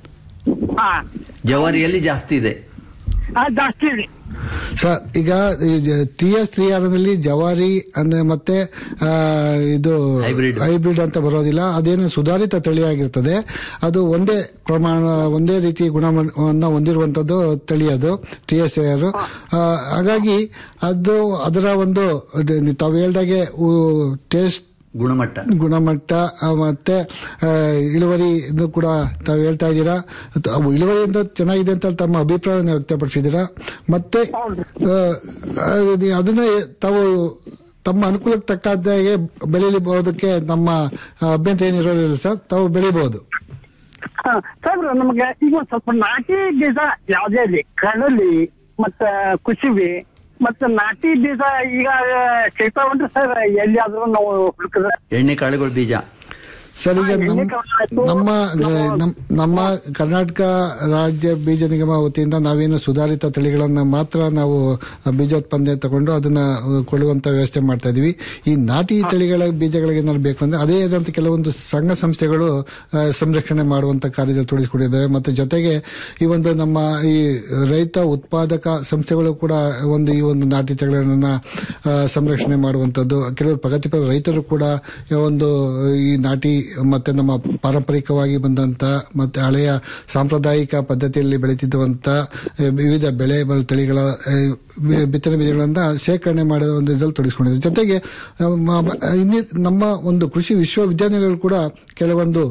ಹಾ ಜವಾರಿಯಲ್ಲಿ ಜಾಸ್ತಿ ಇದೆ ಆ, ಜಾಸ್ತಿ ಇದೆ ಸರ್ ಈಗ ಟಿ ಎಸ್ ತ್ರೀ ಆರ್ ನಲ್ಲಿ ಜವಾರಿ ಅಂದ್ರೆ ಮತ್ತೆ ಆ, ಇದು Hybrid. ಹೈಬ್ರಿಡ್ ಅಂತ ಬರೋದಿಲ್ಲ ಅದೇನು ಸುಧಾರಿತ ತಳಿಯಾಗಿರ್ತದೆ ಅದು ಒಂದೇ ಪ್ರಮಾಣ ಒಂದೇ ರೀತಿ ಗುಣಮಟ್ಟವನ್ನು ಹೊಂದಿರುವಂತದ್ದು ತಳಿ ಅದು ಟಿ ಎಸ್ ಆರ್ ಹಾಗಾಗಿ ಅದು ಅದರ ಒಂದು ಅದು ತಾವು ಹೇಳ್ದಾಗೆ ಟೇಸ್ಟ್ ಗುಣಮಟ್ಟ ಗುಣಮಟ್ಟ ಆ, ಮತ್ತೆ ಆ, ಇಳುವರಿ ಇದು ಕೂಡ ತಾವು ಹೇಳ್ತಾ ಇದ್ದೀರಾ ಅದು ಅವು ಇಳುವರಿಯಿಂದ ಚೆನ್ನಾಗಿದೆ ಅಂತ ತಮ್ಮ ಅಭಿಪ್ರಾಯವನ್ನು ವ್ಯಕ್ತಪಡಿಸಿದ್ದೀರಾ ಮತ್ತೆ ಆ, ಅದು ಅದನ್ನ ತಾವು ತಮ್ಮ ಅನುಕೂಲಕ್ಕೆ ತಕ್ಕಾದಾಗೆ ಬೆಳೀಬಹುದಕ್ಕೆ ನಮ್ಮ ಆ, ಅಭ್ಯಂತರ ಏನಿರೋದಿಲ್ಲ ಸರ್ ತಾವು ಬೆಳಿಬಹುದು ಹಾ, ಸಾಹೇಬ್ರ ನಮ್ಗೆ ಈಗ ಒಂದ್ ಸ್ವಲ್ಪ ನಾಟಿ ಬೀಜ ಯಾವ್ದೇ ಇರ್ಲಿ ಕಡಲಿ ಮತ್ತ ಕುಸುಬಿ ಮತ್ತ ನಾಟಿ ಬೀಜ ಈಗ ಸಿಗ್ತಾವನ್ರಿ ಸರ್ ಎಲ್ಲಿಯಾದ್ರೂ ನಾವು ಹುಡುಕಿದ್ರೆ ಎಣ್ಣೆ ಕಾಳುಗಳ ಬೀಜ ಸರ್ ಈಗ ಹಾ, ನಮ್- ಎಣ್ಣೆ ಕಾಳು ಆಯ್ತು. ನಮ್ಮ ನಾವು- ನಮ್- ನಮ್ಮ ಕರ್ನಾಟಕ ರಾಜ್ಯ ಬೀಜ ನಿಗಮ ವತಿಯಿಂದ ನಾವೇನು ಸುಧಾರಿತ ತಳಿಗಳನ್ನ ಮಾತ್ರ ನಾವು ಬೀಜೋತ್ಪನ್ನ ತಗೊಂಡು ಅದನ್ನ ಅಹ್, ಕೊಡುವಂತ ವ್ಯವಸ್ಥೆ ಮಾಡ್ತಾ ಇದೀವಿ ಈ ನಾಟಿ ತಳಿಗಳ ಬೀಜಗಳಿಗೆ ಏನಾದ್ರು ಬೇಕು ಅಂದ್ರೆ ಅದೇ ಆದಂತ ಕೆಲವೊಂದು ಸಂಘ ಸಂಸ್ಥೆಗಳು ಅಹ್, ಸಂರಕ್ಷಣೆ ಮಾಡುವಂತ ಕಾರ್ಯದಲ್ಲಿ ತೊಡಗಿಸಿಕೊಂಡಿದ್ದಾವೆ ಮತ್ತೆ ಜೊತೆಗೆ ಈ ಒಂದು ನಮ್ಮ ಈ ರೈತ ಉತ್ಪಾದಕ ಸಂಸ್ಥೆಗಳು ಕೂಡ ಒಂದು ಈ ಒಂದು ನಾಟಿ ತಳಿಗಳನ್ನ ಅಹ್, ಸಂರಕ್ಷಣೆ ಮಾಡುವಂತದ್ದು ಕೆಲವರು ಪ್ರಗತಿಪರ ರೈತರು ಕೂಡ ಒಂದು ಈ ನಾಟಿ ಮತ್ತೆ ನಮ್ಮ ಪಾರಂಪರಿಕವಾಗಿ ಬಂದಂತ ಮತ್ತೆ ಹಳೆಯ ಸಾಂಪ್ರದಾಯಿಕ ಪದ್ಧತಿಯಲ್ಲಿ ಬೆಳೀತಿದ್ದಂತ ಅಹ್, ವಿವಿಧ ಬೆಳೆ ಬ- ತಳಿಗಳ ಅಹ್, ಬಿ- ಬಿತ್ತನೆ ಬೀಜಗಳನ್ನ ಶೇಖರಣೆ ಮಾಡುವ ಒಂದು ಇದರಲ್ಲಿ ತೊಡಗಿಸಿಕೊಂಡಿದೆ ಜೊತೆಗೆ ಅಹ್, ಮ- ಇನ್ನಿ ನಮ್ಮ ಒಂದು ಕೃಷಿ ವಿಶ್ವವಿದ್ಯಾನಿಲಯಗಳು ಕೂಡ ಕೆಲವೊಂದು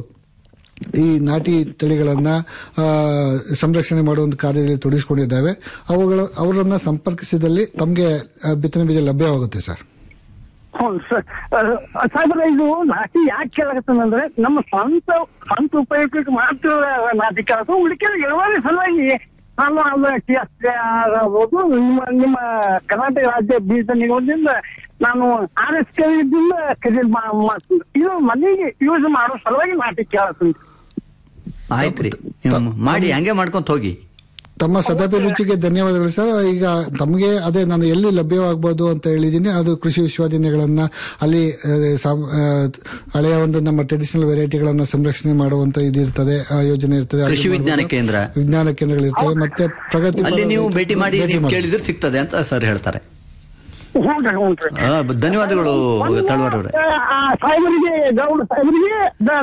ಈ ನಾಟಿ ತಳಿಗಳನ್ನ ಆ, ಸಂರಕ್ಷಣೆ ಮಾಡುವ ಒಂದು ಕಾರ್ಯದಲ್ಲಿ ತೊಡಗಿಸಿಕೊಂಡಿದ್ದಾವೆ ಅವುಗಳ ಅವರನ್ನ ಸಂಪರ್ಕಿಸಿದಲ್ಲಿ ತಮಗೆ ಬಿತ್ತನೆ ಬೀಜ ಲಭ್ಯವಾಗುತ್ತೆ ಸರ್ ಹೌದು ಸರ್ ಸಾಹೇಬ್ರ ಇದು ನಾಟಿ ಯಾಕೆ ಕೇಳಕತ್ತಂದ್ರೆ ನಮ್ಮ ಸ್ವಂತ ಸ್ವಂತ ಉಪಯೋಗಕ್ಕೆ ಮಾತ್ರ ನಾಟಿ ಕೇಳಕ ಉಳಿಕೆ ಇಳುವರಿ ಸಲುವಾಗಿ ನಾನು ಅದು ಟಿ ಎಸ್ ಆಗ್ಬೋದು ನಿಮ್ಮ ನಿಮ್ಮ ಕರ್ನಾಟಕ ರಾಜ್ಯ ಬೀಜ ನಿಗಮದಿಂದ ನಾನು ಆರ್ ಎಸ್ ಕೆ ದಿಂದ ಖರೀದಿ ಮಾ- ಮಾಡ್ತೀನಿ ಇದು ಮನೆಗೆ ಯೂಸ್ ಮಾಡೋ ಸಲುವಾಗಿ ನಾಟಿ ಕೇಳತ್ತೀನಿ ಆಯ್ತ್ರಿ ನೀವು ಮಾಡಿ ಹಂಗೆ ಮಾಡ್ಕೊಂತ ಹೋಗಿ ತಮ್ಮ ಸದಾಭಿರುಚಿಗೆ ಧನ್ಯವಾದಗಳು ಸರ್ ಈಗ ತಮಗೆ ಅದೇ ನಾನು ಎಲ್ಲಿ ಲಭ್ಯವಾಗಬಹುದು ಅಂತ ಹೇಳಿದ್ದೀನಿ ಅದು ಕೃಷಿ ವಿಶ್ವವಿದ್ಯಾನಿಲಯಗಳನ್ನ ಅಲ್ಲಿ ಆ, ಸಾಮ್- ಆ, ಹಳೆಯ ಒಂದು ನಮ್ಮ ಟ್ರೆಡಿಷನಲ್ ವೆರೈಟಿಗಳನ್ನ ಸಂರಕ್ಷಣೆ ಮಾಡುವಂತ ಇದು ಇರ್ತದೆ ಆ ಯೋಜನೆ ಇರ್ತದೆ ಅಲ್ಲಿ ಕೃಷಿ ವಿಜ್ಞಾನ ಮಾಡ್ಬೋದು. ಕೇಂದ್ರ. ವಿಜ್ಞಾನ ಕೇಂದ್ರಗಳಿರ್ತವೆ ಮತ್ತೆ ಪ್ರಗತಿ ಅಲ್ಲಿ ನೀವು ಪರ- ಭೇಟಿ ಮಾಡಿ ಭೇಟಿ ನೀವು ಮಾಡಿ. ಕೇಳಿದ್ರೆ ಸಿಗ್ತದೆ ಅಂತ ಸರ್ ಹೇಳ್ತಾರೆ ಹ್ಞೂ ಹ್ಞೂ ಆ, ಧನ್ಯವಾದಗಳು ತಳವಾರ್ ಅವರೇ ಸಾಹೇಬರಿಗೆ ಗೌಡ ಸಾಹೇಬರಿಗೆ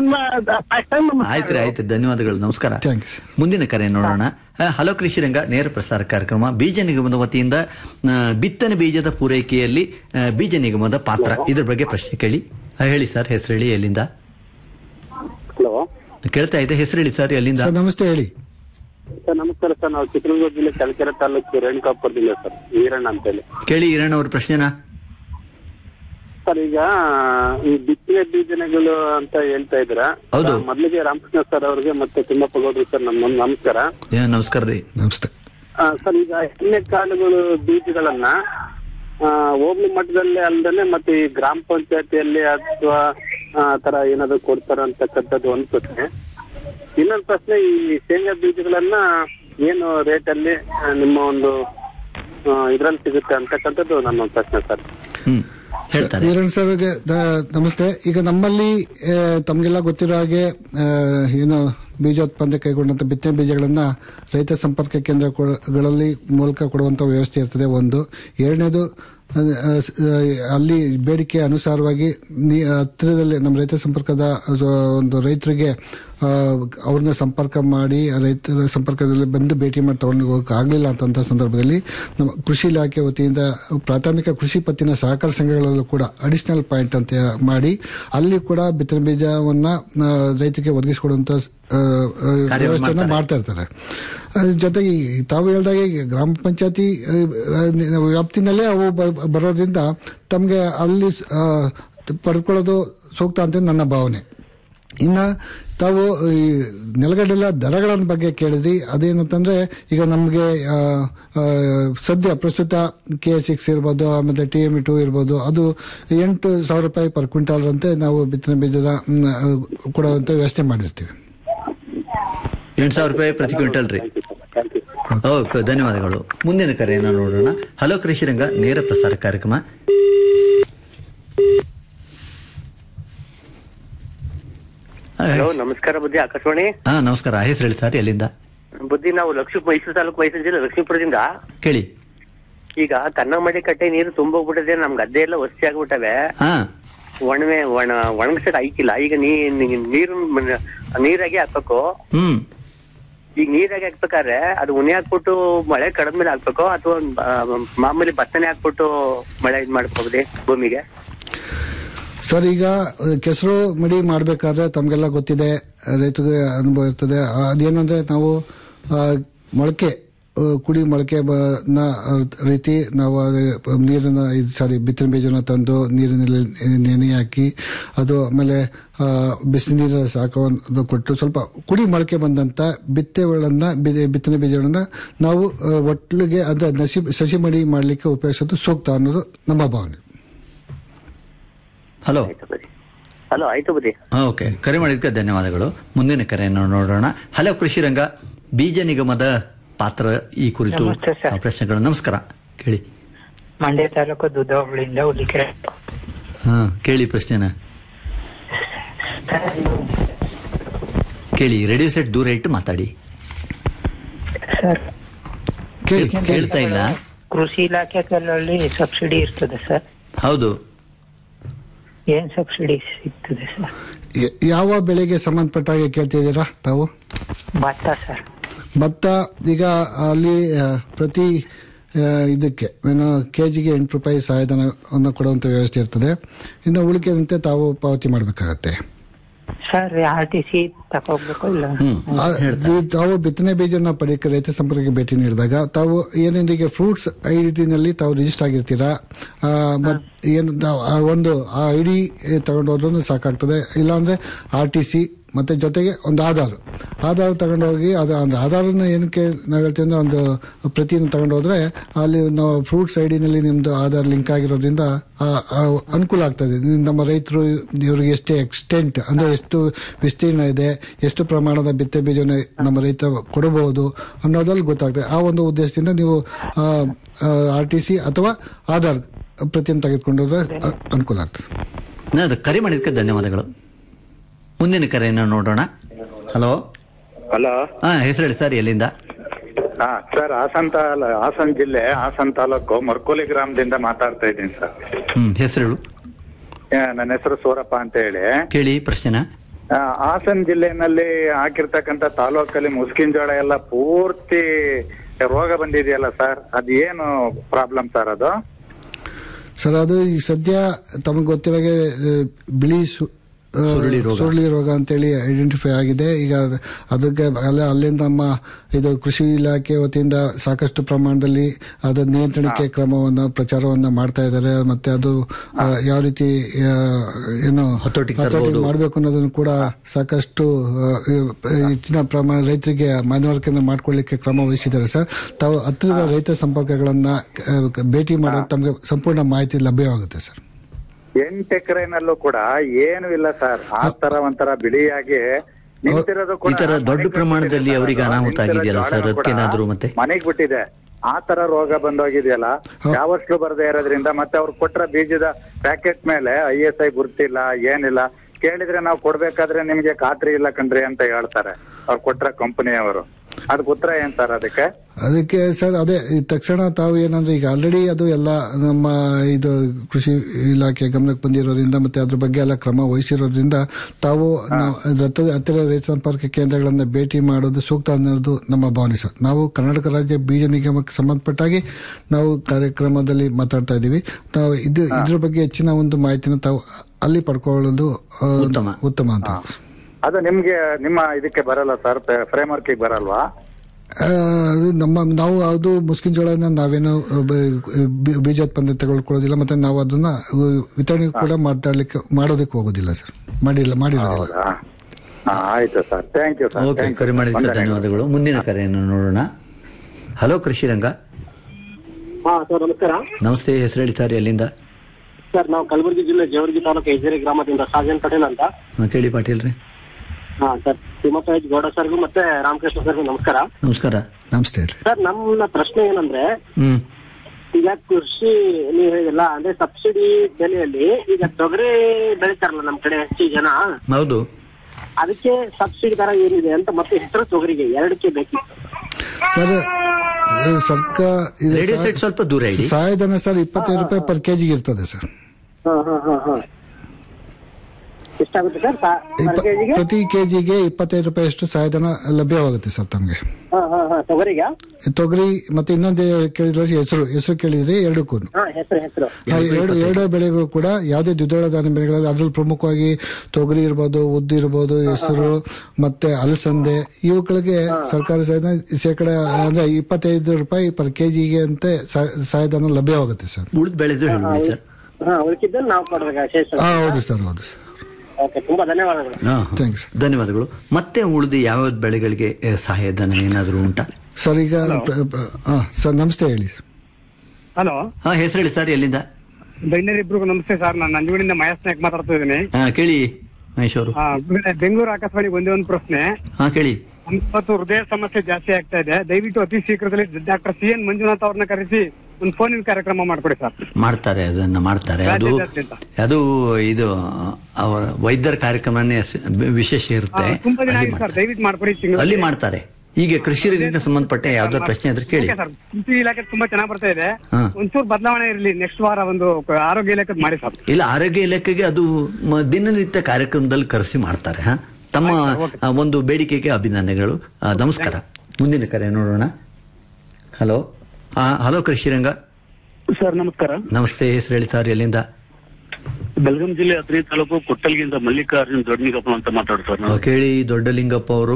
ಆಯ್ತ್ರಿ ಆಯ್ತು ಧನ್ಯವಾದಗಳು ನಮಸ್ಕಾರ Thank you, sir. ಮುಂದಿನ ಕರೆ ನೋಡೋಣ ಆ, ಹಲೋ ಕೃಷಿ ರಂಗ ನೇರ ಪ್ರಸಾರ ಕಾರ್ಯಕ್ರಮ ಬೀಜ ನಿಗಮದ ವತಿಯಿಂದ ಆ, ಬಿತ್ತನೆ ಬೀಜದ ಪೂರೈಕೆಯಲ್ಲಿ ಆ, ಬೀಜ ನಿಗಮದ ಪಾತ್ರ ಇದ್ರ ಬಗ್ಗೆ ಪ್ರಶ್ನೆ ಕೇಳಿ ಆ, ಹೇಳಿ ಸರ್ ಹೆಸರು ಹೇಳಿ ಎಲ್ಲಿಂದ ಹಲೋ ಕೇಳ್ತಾ ಇದೆ ಹೆಸರು ಹೇಳಿ ಸರ್ ಎಲ್ಲಿಂದ ಸರ್ ನಮಸ್ತೆ ಹೇಳಿ ಸರ್ ನಮಸ್ಕಾರ ಸರ್ ನಾವು ಚಿತ್ರದುರ್ಗ ಜಿಲ್ಲೆ ಚಳ್ಳಕೆರೆ ತಾಲೂಕು ರೇಣುಕಾಪುರ ಜಿಲ್ಲೆ ಸರ್ ವೀರಣ್ಣ ಅಂತೇಳಿ ಕೇಳಿ ಈರಣ್ಣ ಅವ್ರ ಪ್ರಶ್ನೆನಾ ಸರ್ ಈಗ ಈ ಬಿತ್ತನೆ ಬೀಜನಗಳು ಅಂತ ಹೇಳ್ತಾ ಇದ್ರ ಹೌದು. ಮೊದಲಿಗೆ ರಾಮಕೃಷ್ಣ ಸರ್ ಅವ್ರಿಗೆ ಮತ್ತೆ ತಿಮ್ಮಪ್ಪ ಗೌಡ್ರು ಸರ್ ನಮ್ಮ ನಮಸ್ಕಾರ ಏ, ನಮಸ್ಕಾರ ರೀ ನಮಸ್ತೆ ಆ, ಸರ್ ಈಗ ಎಣ್ಣೆ ಕಾಳುಗಳು ಬೀಜಗಳನ್ನ ಆ, ಹೋಬಳಿ ಮಟ್ಟದಲ್ಲೇ ಅಲ್ದೇನೆ ಮತ್ತೆ ಈ ಗ್ರಾಮ ಪಂಚಾಯತಿಯಲ್ಲಿ ಅಥವಾ ಆ ತರ ಏನಾದ್ರು ಕೊಡ್ತಾರ ಅಂತಕ್ಕಂಥದ್ದು ಒಂದು ಪ್ರಶ್ನೆ ಇನ್ನೊಂದು ಪ್ರಶ್ನೆ ಈ ಶೇಂಗಾ ಬೀಜಗಳನ್ನ ಏನು ರೇಟ್ ಅಲ್ಲಿ ಆ, ನಿಮ್ಮ ಒಂದು ಇದ್ರಲ್ಲಿ ಸಿಗುತ್ತೆ ಅಂತಕ್ಕಂಥದ್ದು ನನ್ನ ಒಂದು ಪ್ರಶ್ನೆ ಸರ್ ಹ್ಮ್ ಹೇಳ್ತಾರೆ ವೀರಣ್ಣ ಸರ್ಗೆ ದ- ನಮಸ್ತೆ ಈಗ ನಮ್ಮಲ್ಲಿ ಆ, ತಮಗೆಲ್ಲ ಗೊತ್ತಿರೋ ಹಾಗೆ ಆ, ಏನು ಬೀಜೋತ್ಪನ್ನ ಕೈಗೊಂಡಂತ ಬಿತ್ತನೆ ಬೀಜಗಳನ್ನ ರೈತ ಸಂಪರ್ಕ ಕೇಂದ್ರಗಳಲ್ಲಿ ಮೂಲಕ ಕೊಡುವಂತ ವ್ಯವಸ್ಥೆ ಇರ್ತದೆ ಒಂದು ಎರಡನೇದು ಆ, ಆ, ಅಲ್ಲಿ ಬೇಡಿಕೆ ಅನುಸಾರವಾಗಿ ನೀ- ಹತ್ತಿರದಲ್ಲಿ ನಮ್ಮ ರೈತ ಸಂಪರ್ಕದ ಅದು ಒಂದು ರೈತರಿಗೆ ಆ, ಅವ್ರನ್ನ ಸಂಪರ್ಕ ಮಾಡಿ ಆ ರೈತರ ಸಂಪರ್ಕದಲ್ಲಿ ಬಂದು ಭೇಟಿ ಮಾಡಿ ತಗೊಂಡು ಹೋಗಕ್ಕೆ ಆಗಲಿಲ್ಲ ಅಂತಂತ ಸಂದರ್ಭದಲ್ಲಿ ನಮ್ಮ ಕೃಷಿ ಇಲಾಖೆ ವತಿಯಿಂದ ಪ್ರಾಥಮಿಕ ಕೃಷಿ ಪತ್ತಿನ ಸಹಕಾರ ಸಂಘಗಳಲ್ಲೂ ಕೂಡ ಅಡಿಷನಲ್ ಪಾಯಿಂಟ್ ಅಂತ ಮಾಡಿ ಅಲ್ಲಿ ಕೂಡ ಬಿತ್ತನೆ ಬೀಜವನ್ನ ಆ, ರೈತರಿಗೆ ಒದಗಿಸಿಕೊಡುವಂತ ಆ, ಆ, ವ್ಯವಸ್ಥೆಯನ್ನ ಮಾಡ್ತಾ ಇರ್ತಾರೆ ಅದ್ರ ಜೊತೆಗೆ ಈ ತಾವು ಹೇಳ್ದಾಗೆ ಈಗ ಗ್ರಾಮ ಪಂಚಾಯತಿ ವ್ಯಾಪ್ತಿನಲ್ಲೇ ಅವು ಬ- ಬರೋದ್ರಿಂದ ತಮಗೆ ಅಲ್ಲಿ ಆ, ಪಡ್ಕೊಳ್ಳೋದು ಸೂಕ್ತ ಅಂತ ನನ್ನ ಭಾವನೆ ಇನ್ನ ತಾವು ಈ ನೆಲಗಡಲ ದರಗಳ ಬಗ್ಗೆ ಕೇಳಿದ್ರಿ ಅದೇನಂತಂದ್ರೆ ಈಗ ನಮಗೆ ಆ, ಆ, ಸದ್ಯ ಪ್ರಸ್ತುತ ಕೆ ಸಿಕ್ಸ್ ಇರ್ಬೋದು ಆಮೇಲೆ ಟಿ ಎಮ್ ಟೂ ಇರ್ಬೋದು ಅದು ಎಂಟು ಸಾವಿರ ರೂಪಾಯಿ ಪರ್ ಕ್ವಿಂಟಾಲ್ ಅಂತೆ ನಾವು ಬಿತ್ತನೆ ಬೀಜದ ಮ್, ಕೊಡುವಂತ ವ್ಯವಸ್ಥೆ ಮಾಡಿರ್ತೀವಿ ಎಂಟು ಸಾವಿರ ರೂಪಾಯಿ ಪ್ರತಿ ಕ್ವಿಂಟಲ್ ರೀ ಥ್ಯಾಂಕ್ ಯು ಓಕೆ ಧನ್ಯವಾದಗಳು ಮುಂದಿನ ಕರೆಯನ್ನು ನೋಡೋಣ ಹಲೋ ಕೃಷಿರಂಗ ನೇರ ಪ್ರಸಾರ ಕಾರ್ಯಕ್ರಮ ಹಲೋ ನಮಸ್ಕಾರ ಬುದ್ಧಿ ಆಕಾಶವಾಣಿ ಹಾ ನಮಸ್ಕಾರ ಹೆಸರು ಹೇಳಿ ಸರ್ ಎಲ್ಲಿಂದ ಬುದ್ಧಿ ನಾವು ಲಕ್ಷ್ಮೀ ಮೈಸೂರು ತಾಲೂಕು ಮೈಸೂರು ಜಿಲ್ಲೆ ಲಕ್ಷ್ಮೀಪುರದಿಂದ ಕೇಳಿ ಈಗ ಕನ್ನಂಬಾಡಿ ಕಟ್ಟೆ ನೀರು ತುಂಬೋಗ್ಬಿಟ್ಟಿದೆ ನಮ್ ಗದ್ದೆ ಎಲ್ಲ ವಸ್ತಿ ಆಗ್ಬಿಟ್ಟವೆ ಹಾ ಒಣವೆ ಒಣ ಒಣಗಿಸಕ್ ಐಕಿಲ್ಲ ಈಗ ನೀ ನೀ- ನೀರು ಮ- ನೀರಾಗೆ ಹಾಕ್ಬೇಕು ಹ್ಮ್ ಈಗ ನೀರಾಗೆ ಹಾಕ್ಬೇಕಾದ್ರೆ ಅದು ಉನಿ ಹಾಕ್ಬಿಟ್ಟು ಮಳೆ ಕಡಿದ್ಮೇಲೆ ಹಾಕ್ಬೇಕು ಅಥವಾ ಮಾಮೂಲಿ ಭತ್ತನೆ ಹಾಕ್ಬಿಟ್ಟು ಮಳೆ ಇದ್ ಮಾಡ್ಕೋಬೋದೇ ಭೂಮಿಗೆ ಸರ್ ಈಗ ಅಹ್, ಕೆಸರು ಮಡಿ ಮಾಡಬೇಕಾದ್ರೆ ತಮಗೆಲ್ಲ ಗೊತ್ತಿದೆ ರೈತರಿಗೆ ಅನುಭವ ಇರ್ತದೆ ಆ, ಅದೇನಂದ್ರೆ ನಾವು ಆ, ಮೊಳಕೆ ಅಹ್, ಕುಡಿ ಮೊಳಕೆ ಬ- ನ ರೀತಿ ನಾವು ಅದು ನೀರನ್ನ ಇದು ಸಾರಿ ಬಿತ್ತನೆ ಬೀಜನ ತಂದು ನೀರಿನಲ್ಲಿ ನೆನೆ ಹಾಕಿ ಅದು ಆಮೇಲೆ ಬಿಸಿ ನೀರ ಶಾಖವನ್ನು ಕೊಟ್ಟು ಸ್ವಲ್ಪ ಕುಡಿ ಮೊಳಕೆ ಬಂದಂತ ಬಿತ್ತೆಗಳನ್ನ ಬಿ- ಬಿತ್ತನೆ ಬೀಜಗಳನ್ನ ನಾವು ಅಹ್, ಒಟ್ಲಿಗೆ ಅಂದ್ರೆ ನಸಿ ಸಸಿ ಮಡಿ ಮಾಡಲಿಕ್ಕೆ ಉಪಯೋಗಿಸೋದು ಸೂಕ್ತ ಅನ್ನೋದು ನಮ್ಮ ಭಾವನೆ ಹಲೋ ಆಯ್ತು ಬುದ್ಧಿ ಹಲೋ ಆಯ್ತು ಬುದ್ಧಿ ಓಕೆ ಕರೆ ಮಾಡಿದ್ದಕ್ಕೆ ಧನ್ಯವಾದಗಳು ಮುಂದಿನ ಕರೆಯನ್ನು ನೋಡೋಣ ಹಲೋ ಕೃಷಿರಂಗ ಬೀಜ ನಿಗಮದ ಪಾತ್ರ ಈ ಕುರಿತು ನಮಸ್ತೆ ಸರ್. ಪ್ರಶ್ನೆಗಳು ನಮಸ್ಕಾರ ಕೇಳಿ ಮಂಡ್ಯ ತಾಲೂಕು ದುದ್ದೋಬಳಿಯಿಂದ ಹುಲಿಕೆರೆ ಹಾ ಕೇಳಿ ಪ್ರಶ್ನೆನ ಕೇಳಿ ರೇಡಿಯೋ ಸೆಟ್ ದೂರ ಇಟ್ಟು ಮಾತಾಡಿ ಸರ್ ಕೇಳಿ ಕೇಳ್ತಾ ಇಲ್ಲ ಕೃಷಿ ಇಲಾಖೆಗಳಲ್ಲಿ ಸಬ್ಸಿಡಿ ಇರ್ತದೆ ಸರ್ ಹೌದು ಏನ್ ಸಬ್ಸಿಡಿ ಸಿಗ್ತದೆ ಸರ್ ಯ- ಯಾವ ಬೆಳೆಗೆ ಸಂಬಂಧಪಟ್ಟ ಹಾಗೆ ಕೇಳ್ತಿದ್ದೀರಾ ತಾವು ಭತ್ತ ಸರ್ ಭತ್ತ ಈಗ ಅಲ್ಲಿ ಆ, ಪ್ರತಿ ಆ, ಇದಕ್ಕೆ ಏನು ಕೆಜಿಗೆ ಎಂಟು ರೂಪಾಯಿ ಸಹಾಯಧನವನ್ನು ಕೊಡುವಂತ ವ್ಯವಸ್ಥೆ ಇರ್ತದೆ ಇನ್ನು ಉಳಿಕೆದಂತೆ ತಾವು ಪಾವತಿ ಮಾಡಬೇಕಾಗತ್ತೆ ಸರ್ ಆರ್ ಟಿ ಸಿ ತಗೋಬೇಕು ಇಲ್ಲ ಆ, ಈ ತಾವು ಬಿತ್ತನೆ ಬೀಜನ ಪಡೆಯಕ್ಕೆ ರೈತ ಸಂಪರ್ಕಕ್ಕೆ ಭೇಟಿ ನೀಡಿದಾಗ ತಾವು ಏನೇನು ಈಗ ಫ್ರೂಟ್ಸ್ ಐ ನಲ್ಲಿ ತಾವು ರಿಜಿಸ್ಟರ್ ಆಗಿರ್ತೀರಾ ಆ, ಮತ್ ಏನು ತಾವ್ ಆ ಒಂದು ಆ ಐ ಡಿ ತಗೊಂಡು ಹೋದ್ರೂ ಸಾಕಾಗ್ತದೆ ಇಲ್ಲಾಂದ್ರೆ ಆರ್ ಟಿ ಸಿ ಮತ್ತೆ ಜೊತೆಗೆ ಒಂದು ಆಧಾರ್ ಆಧಾರ್ ತಗೊಂಡು ಹೋಗಿ ಅದು ಅಂದ್ರೆ ಆಧಾರನ ಏನಕ್ಕೆ ನಾವು ಹೇಳ್ತೀವಿ ಅಂದ್ರೆ ಒಂದು ಪ್ರತಿಯನ್ನು ತಗೊಂಡು ಹೋದ್ರೆ ಅಲ್ಲಿ ನಾವು ಫ್ರೂಟ್ಸ್ ಐ ನಲ್ಲಿ ನಿಮ್ದು ಆಧಾರ್ ಲಿಂಕ್ ಆಗಿರೋದ್ರಿಂದ ಆ- ಆ ಅನುಕೂಲ ಆಗ್ತದೆ ನೀವು ನಮ್ಮ ರೈತರು ಇವರಿಗೆ ಎಷ್ಟು ಎಕ್ಸ್ಟೆಂಟ್ ಅಂದ್ರೆ ಎಷ್ಟು ವಿಸ್ತೀರ್ಣ ಇದೆ ಎಷ್ಟು ಪ್ರಮಾಣದ ಬಿತ್ತೆ ಬೀಜನ ನಮ್ಮ ರೈತ ಕೊಡಬಹುದು ಅನ್ನೋದ್ರಲ್ಲಿ ಗೊತ್ತಾಗ್ತದೆ ಆ ಒಂದು ಉದ್ದೇಶದಿಂದ ನೀವು ಆರ್ ಟಿ ಸಿ ಅಥವಾ ಆಧಾರ್ ಪ್ರತಿಯನ್ನು ತೆಗೆದುಕೊಂಡೋದ್ರೆ ಅ- ಅನುಕೂಲ ಆಗ್ತದೆ ನಾನು ಕರೆ ಮಾಡಿದ್ದಕ್ಕೆ ಧನ್ಯವಾದಗಳು ಮುಂದಿನ ಕರೆಯನ್ನು ನೋಡೋಣ ಹಲೋ ಹಲೋ ಹಾ ಹೆಸರು ಹೇಳಿ ಸರ್ ಎಲ್ಲಿಂದ ಹಾ ಸರ್ ಹಾಸನ್ ತಾಲ ಹಾಸನ್ ಜಿಲ್ಲೆ ಹಾಸನ್ ತಾಲೂಕು ಮರ್ಕೋಲಿ ಗ್ರಾಮದಿಂದ ಮಾತಾಡ್ತಾ ಇದ್ದೀನಿ ಸರ್ ಹ್ಮ್ ಹೆಸರು ಹೇಳು ಆ, ನನ್ನ ಹೆಸರು ಸೂರಪ್ಪ ಅಂತ ಹೇಳಿ ಕೇಳಿ ಪ್ರಶ್ನೆನ ಆ, ಹಾಸನ್ ಜಿಲ್ಲೆನಲ್ಲಿ ಹಾಕಿರ್ತಕ್ಕಂತ ತಾಲೂಕಲ್ಲಿ ಮುಸ್ಕಿನ್ ಜೋಳ ಎಲ್ಲ ಪೂರ್ತಿ ರೋಗ ಬಂದಿದೆಯಲ್ಲ ಸರ್ ಅದು ಏನು ಪ್ರಾಬ್ಲಮ್ ಸರ್ ಅದು ಸರ್ ಅದು ಈ ಸದ್ಯ ತಮಗೆ ಗೊತ್ತಿರೋಗೆ ಆ, ಬಿಳಿ ಸು- ಆ, ಸುರುಳಿ ರೋಗ. ಸುರುಳಿ ರೋಗ ಅಂತೇಳಿ ಐಡೆಂಟಿಫೈ ಆಗಿದೆ ಈಗ ಅದ್- ಅದಕ್ಕೆ ಅಲ್ಲ ಅಲ್ಲಿಂದ ನಮ್ಮ ಇದು ಕೃಷಿ ಇಲಾಖೆ ವತಿಯಿಂದ ಸಾಕಷ್ಟು ಪ್ರಮಾಣದಲ್ಲಿ ಅದರ ನಿಯಂತ್ರಣಕ್ಕೆ ಕ್ರಮವನ್ನ ಪ್ರಚಾರವನ್ನ ಮಾಡ್ತಾ ಇದ್ದಾರೆ ಮತ್ತೆ ಅದು ಆ, ಯಾವ ರೀತಿ ಆ, ಏನು ಹತೋಟಿಗೆ ತರ್ಬೋದು. ಮಾಡಬೇಕು ಅನ್ನೋದನ್ನು ಕೂಡ ಸಾಕಷ್ಟು ಆ, ಹೆಚ್ಚಿನ ಪ್ರಮಾಣ ರೈತರಿಗೆ ಮನವರಿಕೆಯನ್ನು ಮಾಡ್ಕೊಳ್ಳಿಕ್ಕೆ ಕ್ರಮ ವಹಿಸಿದ್ದಾರೆ ಸರ್ ತಾವು ಹತ್ತಿರದ ರೈತ ಸಂಪರ್ಕಗಳನ್ನ ಆ, ಭೇಟಿ ಮಾಡೋದು ತಮಗೆ ಸಂಪೂರ್ಣ ಮಾಹಿತಿ ಲಭ್ಯವಾಗುತ್ತೆ ಸರ್ ಎಂಟು ಎಕರೆನಲ್ಲೂ ಕೂಡ ಏನು ಇಲ್ಲ ಸರ್ ಆ ತರ ಒಂಥರ ಬಿಳಿಯಾಗಿ ನಿಂತಿರೋದು ಕೂಡ ಈ ತರ ದೊಡ್ಡ ಮನೆಗ್ ಪ್ರಮಾಣದಲ್ಲಿ ಬಿಟ್ಟಿದೆ ಅವರಿಗೆ ಸರ್. ಅನಾಹುತ ನಿಂತಿರೋ ಆಗಿದೆಯಲ್ಲ ಸರ್, ಜೋಳನೂ ಕೂಡ ಅದಕ್ಕೇನಾದ್ರೂ ಮತ್ತೆ? ಮನೆಗ್ ಬಿಟ್ಟಿದೆ ಆ ತರ ರೋಗ ಬಂದೋಗಿದೆಯಲ್ಲ ಯಾವಷ್ಟು ಬರದೇ ಇರೋದ್ರಿಂದ ಮತ್ತೆ ಅವ್ರು ಕೊಟ್ರ ಬೀಜದ ಪ್ಯಾಕೆಟ್ ಮೇಲೆ ಐ ಎಸ್ ಐ ಗುರ್ತಿಲ್ಲ ಏನಿಲ್ಲ ಕೇಳಿದ್ರೆ ನಾವು ಕೊಡ್ಬೇಕಾದ್ರೆ ನಿಮ್ಗೆ ಖಾತ್ರಿ ಇಲ್ಲ ಕಣ್ರಿ ಅಂತ ಹೇಳ್ತಾರೆ ಅವ್ರು ಕೊಟ್ರ ಕಂಪನಿಯವರು ಅದಕ್ಕೆ ಉತ್ತರ ಏನ್ ಸರ್ ಅದಕ್ಕೆ ಅದಕ್ಕೆ ಸರ್ ಅದೇ ಈ ತಕ್ಷಣ ತಾವು ಏನಂದ್ರೆ ಈಗ ಆಲ್ರೆಡಿ ಅದು ಎಲ್ಲ ನಮ್ಮ ಇದು ಕೃಷಿ ಇಲಾಖೆ ಗಮನಕ್ಕೆ ಬಂದಿರೋದ್ರಿಂದ ಮತ್ತೆ ಅದ್ರ ಬಗ್ಗೆ ಎಲ್ಲ ಕ್ರಮ ವಹಿಸಿರೋದ್ರಿಂದ ತಾವು ನಾವು ರಥ ಹತ್ತಿರ ರೈತ ಸಂಪರ್ಕ ಕೇಂದ್ರಗಳನ್ನ ಭೇಟಿ ಮಾಡೋದು ಸೂಕ್ತ ಅನ್ನೋದು ನಮ್ಮ ಭಾವನೆ ಸರ್ ನಾವು ಕರ್ನಾಟಕ ರಾಜ್ಯ ಬೀಜ ನಿಗಮಕ್ಕೆ ಸಂಬಂಧಪಟ್ಟಾಗಿ ನಾವು ಕಾರ್ಯಕ್ರಮದಲ್ಲಿ ಮಾತಾಡ್ತಾ ಇದ್ದೀವಿ ತಾವು ಇದು ಇದ್ರ ಬಗ್ಗೆ ಹೆಚ್ಚಿನ ಒಂದು ಮಾಹಿತಿನ ತಾವು ಅಲ್ಲಿ ಪಡ್ಕೊಳ್ಳೋದು ಆ, ಉತ್ತಮ. ಉತ್ತಮ ಅಂತ ಅದು ನಿಮ್ಗೆ ನಿಮ್ಮ ಇದಕ್ಕೆ ಬರಲ್ಲ ಸರ್ ಫ್ರೇಮ್ ವರ್ಕ್ ಬರಲ್ವಾ ಆ, ಅದು ನಮ್ಮ ನಾವು ಅದು ಮುಸ್ಕಿನ್ ಜೋಳನ ನಾವೇನು ಆ, ಬ- ಬಿ- ಬೀಜೋತ್ಪನ್ನ ತಗೊಳ್ಕೊಳ್ಳೋದಿಲ್ಲ ಮತ್ತೆ ನಾವು ಅದನ್ನ ಆ, ವಿತರಣೆ ಕೂಡ ಮಾತಾಡ್ಲಿಕ್ಕೆ ಮಾಡೋದಕ್ಕೆ ಹೋಗೋದಿಲ್ಲ ಸರ್ ಮಾಡಿಲ್ಲ ಮಾಡಿರೋದಿಲ್ಲ ಹೌದಾ ಹಾ, ಆಯ್ತು sir thank you sir okay ಕರೆ ಮಾಡಿದ್ದಕ್ಕೆ ಧನ್ಯವಾದಗಳು ಮುಂದಿನ ಕರೆಯನ್ನು ನೋಡೋಣ ಹಲೋ ಕೃಷಿರಂಗ ಹಾ ಸರ್ ನಮಸ್ಕಾರ ನಮಸ್ತೆ ಹೆಸರು ಹೇಳಿ ಸರ್ ಎಲ್ಲಿಂದ ಸರ್ ನಾವು ಕಲಬುರಗಿ ಜಿಲ್ಲೆ ಜೇವರ್ಗಿ ತಾಲೂಕು ಹೆಜ್ಜೇರಿ ಗ್ರಾಮದಿಂದ ಸಾಜನ್ ಪಟೇಲ್ ಅಂತ ಹಾ, ಕೇಳಿ ಪಾಟೀಲ್ ರೀ ಹಾ ಸರ್ ತಿಮ್ಮಪ್ಪ ಗೌಡ ಸರ್ಗೂ ಮತ್ತೆ ರಾಮಕೃಷ್ಣ ಸರ್ಗೂ ನಮಸ್ಕಾರ ನಮಸ್ಕಾರ ನಮಸ್ತೆ ಸರ್ ನಮ್ಮ ಪ್ರಶ್ನೆ ಏನಂದ್ರೆ ಹ್ಮ್ ಈಗ ಕೃಷಿ ನೀವು ಹೇಳಿಲ್ಲ ಅಂದ್ರೆ ಸಬ್ಸಿಡಿ ಬೆಲೆಯಲ್ಲಿ ಈಗ ತೊಗರಿ ಬೆಳಿತಾರಲ್ಲ ನಮ್ ಕಡೆ ಹೆಚ್ಚು ಜನ ಹೌದು ಅದಕ್ಕೆ ಸಬ್ಸಿಡಿ ದರ ಏನಿದೆ ಅಂತ ಮತ್ತೆ ಹೆಸರು ತೊಗರಿಗೆ ಎರಡಕ್ಕೆ ಬೇಕಿತ್ತು ಸರ್ ಈ ಸರ್ಕಾರ ಇದು ರೇಡಿಯೋ ಸೆಟ್ ಸ್ವಲ್ಪ ದೂರ ಇಡಿ. ಸಹಾಯಧನ ಸರ್ ಇಪ್ಪತ್ತೈದು ರೂಪಾಯಿ ಪರ್ ಕೆಜಿಗೆ ಇರ್ತದೆ ಸರ್ ಹಾ ಹಾ ಹಾ ಹಾ ಎಷ್ಟಾಗುತ್ತೆ ಸರ್ ಇಪ್ಪ- ಕೆಜಿಗೆ ಪ್ರತಿ ಕೆಜಿಗೆ ಇಪ್ಪತ್ತೈದು ರೂಪಾಯಿ ಅಷ್ಟು ಸಹಾಯಧನ ಲಭ್ಯವಾಗುತ್ತೆ ಸರ್ ತಮಗೆ ಹಾ ಹಾ ಹಾ ತೊಗರಿಗ ತೊಗರಿ ಮತ್ತೆ ಇನ್ನೊಂದು ಕೇಳಿದ್ರೆ ಹೆಸರು ಹೆಸರು ಕೇಳಿದ್ರೆ ಎರಡಕ್ಕೂ ಹಾ ಹೆಸರು ಹೆಸರು ಎರಡು ಎರಡು ಬೆಳೆಗಳು ಕೂಡ ಯಾವುದೇ ದ್ವಿದಳ ಧಾನ್ಯ ಬೆಳೆಗಳಲ್ಲಿ ಅದ್ರಲ್ಲಿ ಪ್ರಮುಖವಾಗಿ ತೊಗರಿ ಇರ್ಬೋದು ಉದ್ದು ಇರ್ಬೋದು ಹೆಸರು ಮತ್ತೆ ಅಲಸಂದೆ ಇವುಗಳಿಗೆ ಸರ್ಕಾರಿ ಸಹಾಯಧನ ಶೇಕಡ ಅಂದ್ರೆ ಇಪ್ಪತ್ತೈದು ರೂಪಾಯಿ ಪರ್ ಕೆಜಿಗೆ ಅಂತ ಸಹ- ಸಹಾಯಧನ ಲಭ್ಯವಾಗುತ್ತೆ ಸರ್ ಉಳಿದ ಬೆಳೆದು ಹೇಳಿ ಸರ್ ಹಾ ಉಳಿಕಿದ್ದನ್ನು ನಾವು ಕೊಡ್ಬೇಕಾ ಶೇಷ ಹಾ ಹೌದು ಸರ್ ಹೌದು ಸರ್ ಓಕೆ ತುಂಬಾ ಧನ್ಯವಾದಗಳು ಹಾ, ಹಾ. ಧನ್ಯವಾದಗಳು ಮತ್ತೆ ಉಳಿದ ಯಾವ ಬೆಳೆಗಳಿಗೆ ಆ, ಸಹಾಯಧನ ಏನಾದರೂ ಉಂಟಾ ಸರ್ ಈಗ ಪ್ರ- ಪ್ರ- ಹಾ ಸರ್ ನಮಸ್ತೆ ಹೇಳಿ ಹಲೋ ಹಾ ಹೆಸರು ಹೇಳಿ ಸರ್ ಎಲ್ಲಿಂದ ಇಬ್ರಿಗೂ ನಮಸ್ತೆ ಸರ್ ನಾನು ನಂಜುಗುಡಿಯಿಂದ ಮಹೇಶ್ ನಾಯಕ್ ಮಾತಾಡ್ತಾ ಇದ್ದೀನಿ ಹಾ ಕೇಳಿ ಮಹೇಶ್ ಅವರು ಆ, ಬೆಂಗಳೂರು ಆಕಾಶವಾಣಿ ಒಂದೇ ಒಂದು ಪ್ರಶ್ನೆ ಹಾ ಕೇಳಿ ಇವತ್ತು ಹೃದಯ ಸಮಸ್ಯೆ ಜಾಸ್ತಿ ಆಗ್ತಾ ಇದೆ ದಯವಿಟ್ಟು ಅತಿ ಶೀಘ್ರದಲ್ಲಿ ಡಾಕ್ಟರ್ ಸಿ ಎನ್ ಮಂಜುನಾಥ್ ಅವ್ರನ್ನ ಕರೆಸಿ ಒಂದು ಫೋನಿನ ಕಾರ್ಯಕ್ರಮ ಮಾಡ್ಕೊಡಿ ಸರ್ ಮಾಡ್ತಾರೆ ಅದನ್ನ ಮಾಡ್ತಾರೆ ಅದು ರಾಜ್ಯ ಜಾಸ್ತಿ ಅಂತ. ಅದು ಇದು ಅವರ ವೈದ್ಯರ ಕಾರ್ಯಕ್ರಮನೇ ಸ- ವಿಶೇಷ ಆ, ಇರುತ್ತೆ ತುಂಬಾ ದಿನ ಅಲ್ಲಿ ಆಗಿದೆ ಸರ್ ದಯವಿಟ್ಟು ಮಾಡ್ಕೊಡಿ ತಿಂಗಳು ಅಲ್ಲಿ ಮಾಡ್ತಾರೆ ಈಗ ಕೃಷಿಗೆ ಸಂಬಂಧಪಟ್ಟ ಯಾವ್ದಾದ್ರು ಪ್ರಶ್ನೆ ಇದ್ರೆ ಕೇಳಿ ಸರ್ ಕೃಷಿ ಇಲಾಖೆ ತುಂಬಾ ಚೆನ್ನಾಗಿ ಬರ್ತಾ ಇದೆ ಹಾ. ಒಂಚೂರು ಬದಲಾವಣೆ ಇರಲಿ ನೆಕ್ಸ್ಟ್ ವಾರ ಒಂದು ಆರೋಗ್ಯ ಇಲಾಖೆ ಮಾಡಿ ಸರ್ ಇಲ್ಲ ಆರೋಗ್ಯ ಇಲಾಖೆಗೆ ಅದು ಮ- ದಿನನಿತ್ಯ ಕಾರ್ಯಕ್ರಮದಲ್ಲಿ ಕರೆಸಿ ಮಾಡ್ತಾರೆ ಹಾ ತಮ್ಮ ಆ, ಒಂದು ಬೇಡಿಕೆಗೆ ಅಭಿನಂದನೆಗಳು ಆ, ನಮಸ್ಕಾರ ಮುಂದಿನ ಕರೆ ನೋಡೋಣ ಹಲೋ ಹಾ ಹಲೋ ಕೃಷಿರಂಗ ಸರ್ ನಮಸ್ಕಾರ ನಮಸ್ತೆ ಹೆಸರು ಹೇಳಿ ಸರ್ ಎಲ್ಲಿಂದ ಬೆಳಗಾಂ ಜಿಲ್ಲೆ ಹತ್ತನೇ ತಾಲೂಕು ಕೊಟ್ಟಲ್ಗಿಂದ ಮಲ್ಲಿಕಾರ್ಜುನ್ ದೊಡ್ಡನಿಗಪ್ಪ ಅಂತ ಮಾತಾಡ್ತಾರೆ ಆ, ಕೇಳಿ ದೊಡ್ಡಲಿಂಗಪ್ಪ ಅವರು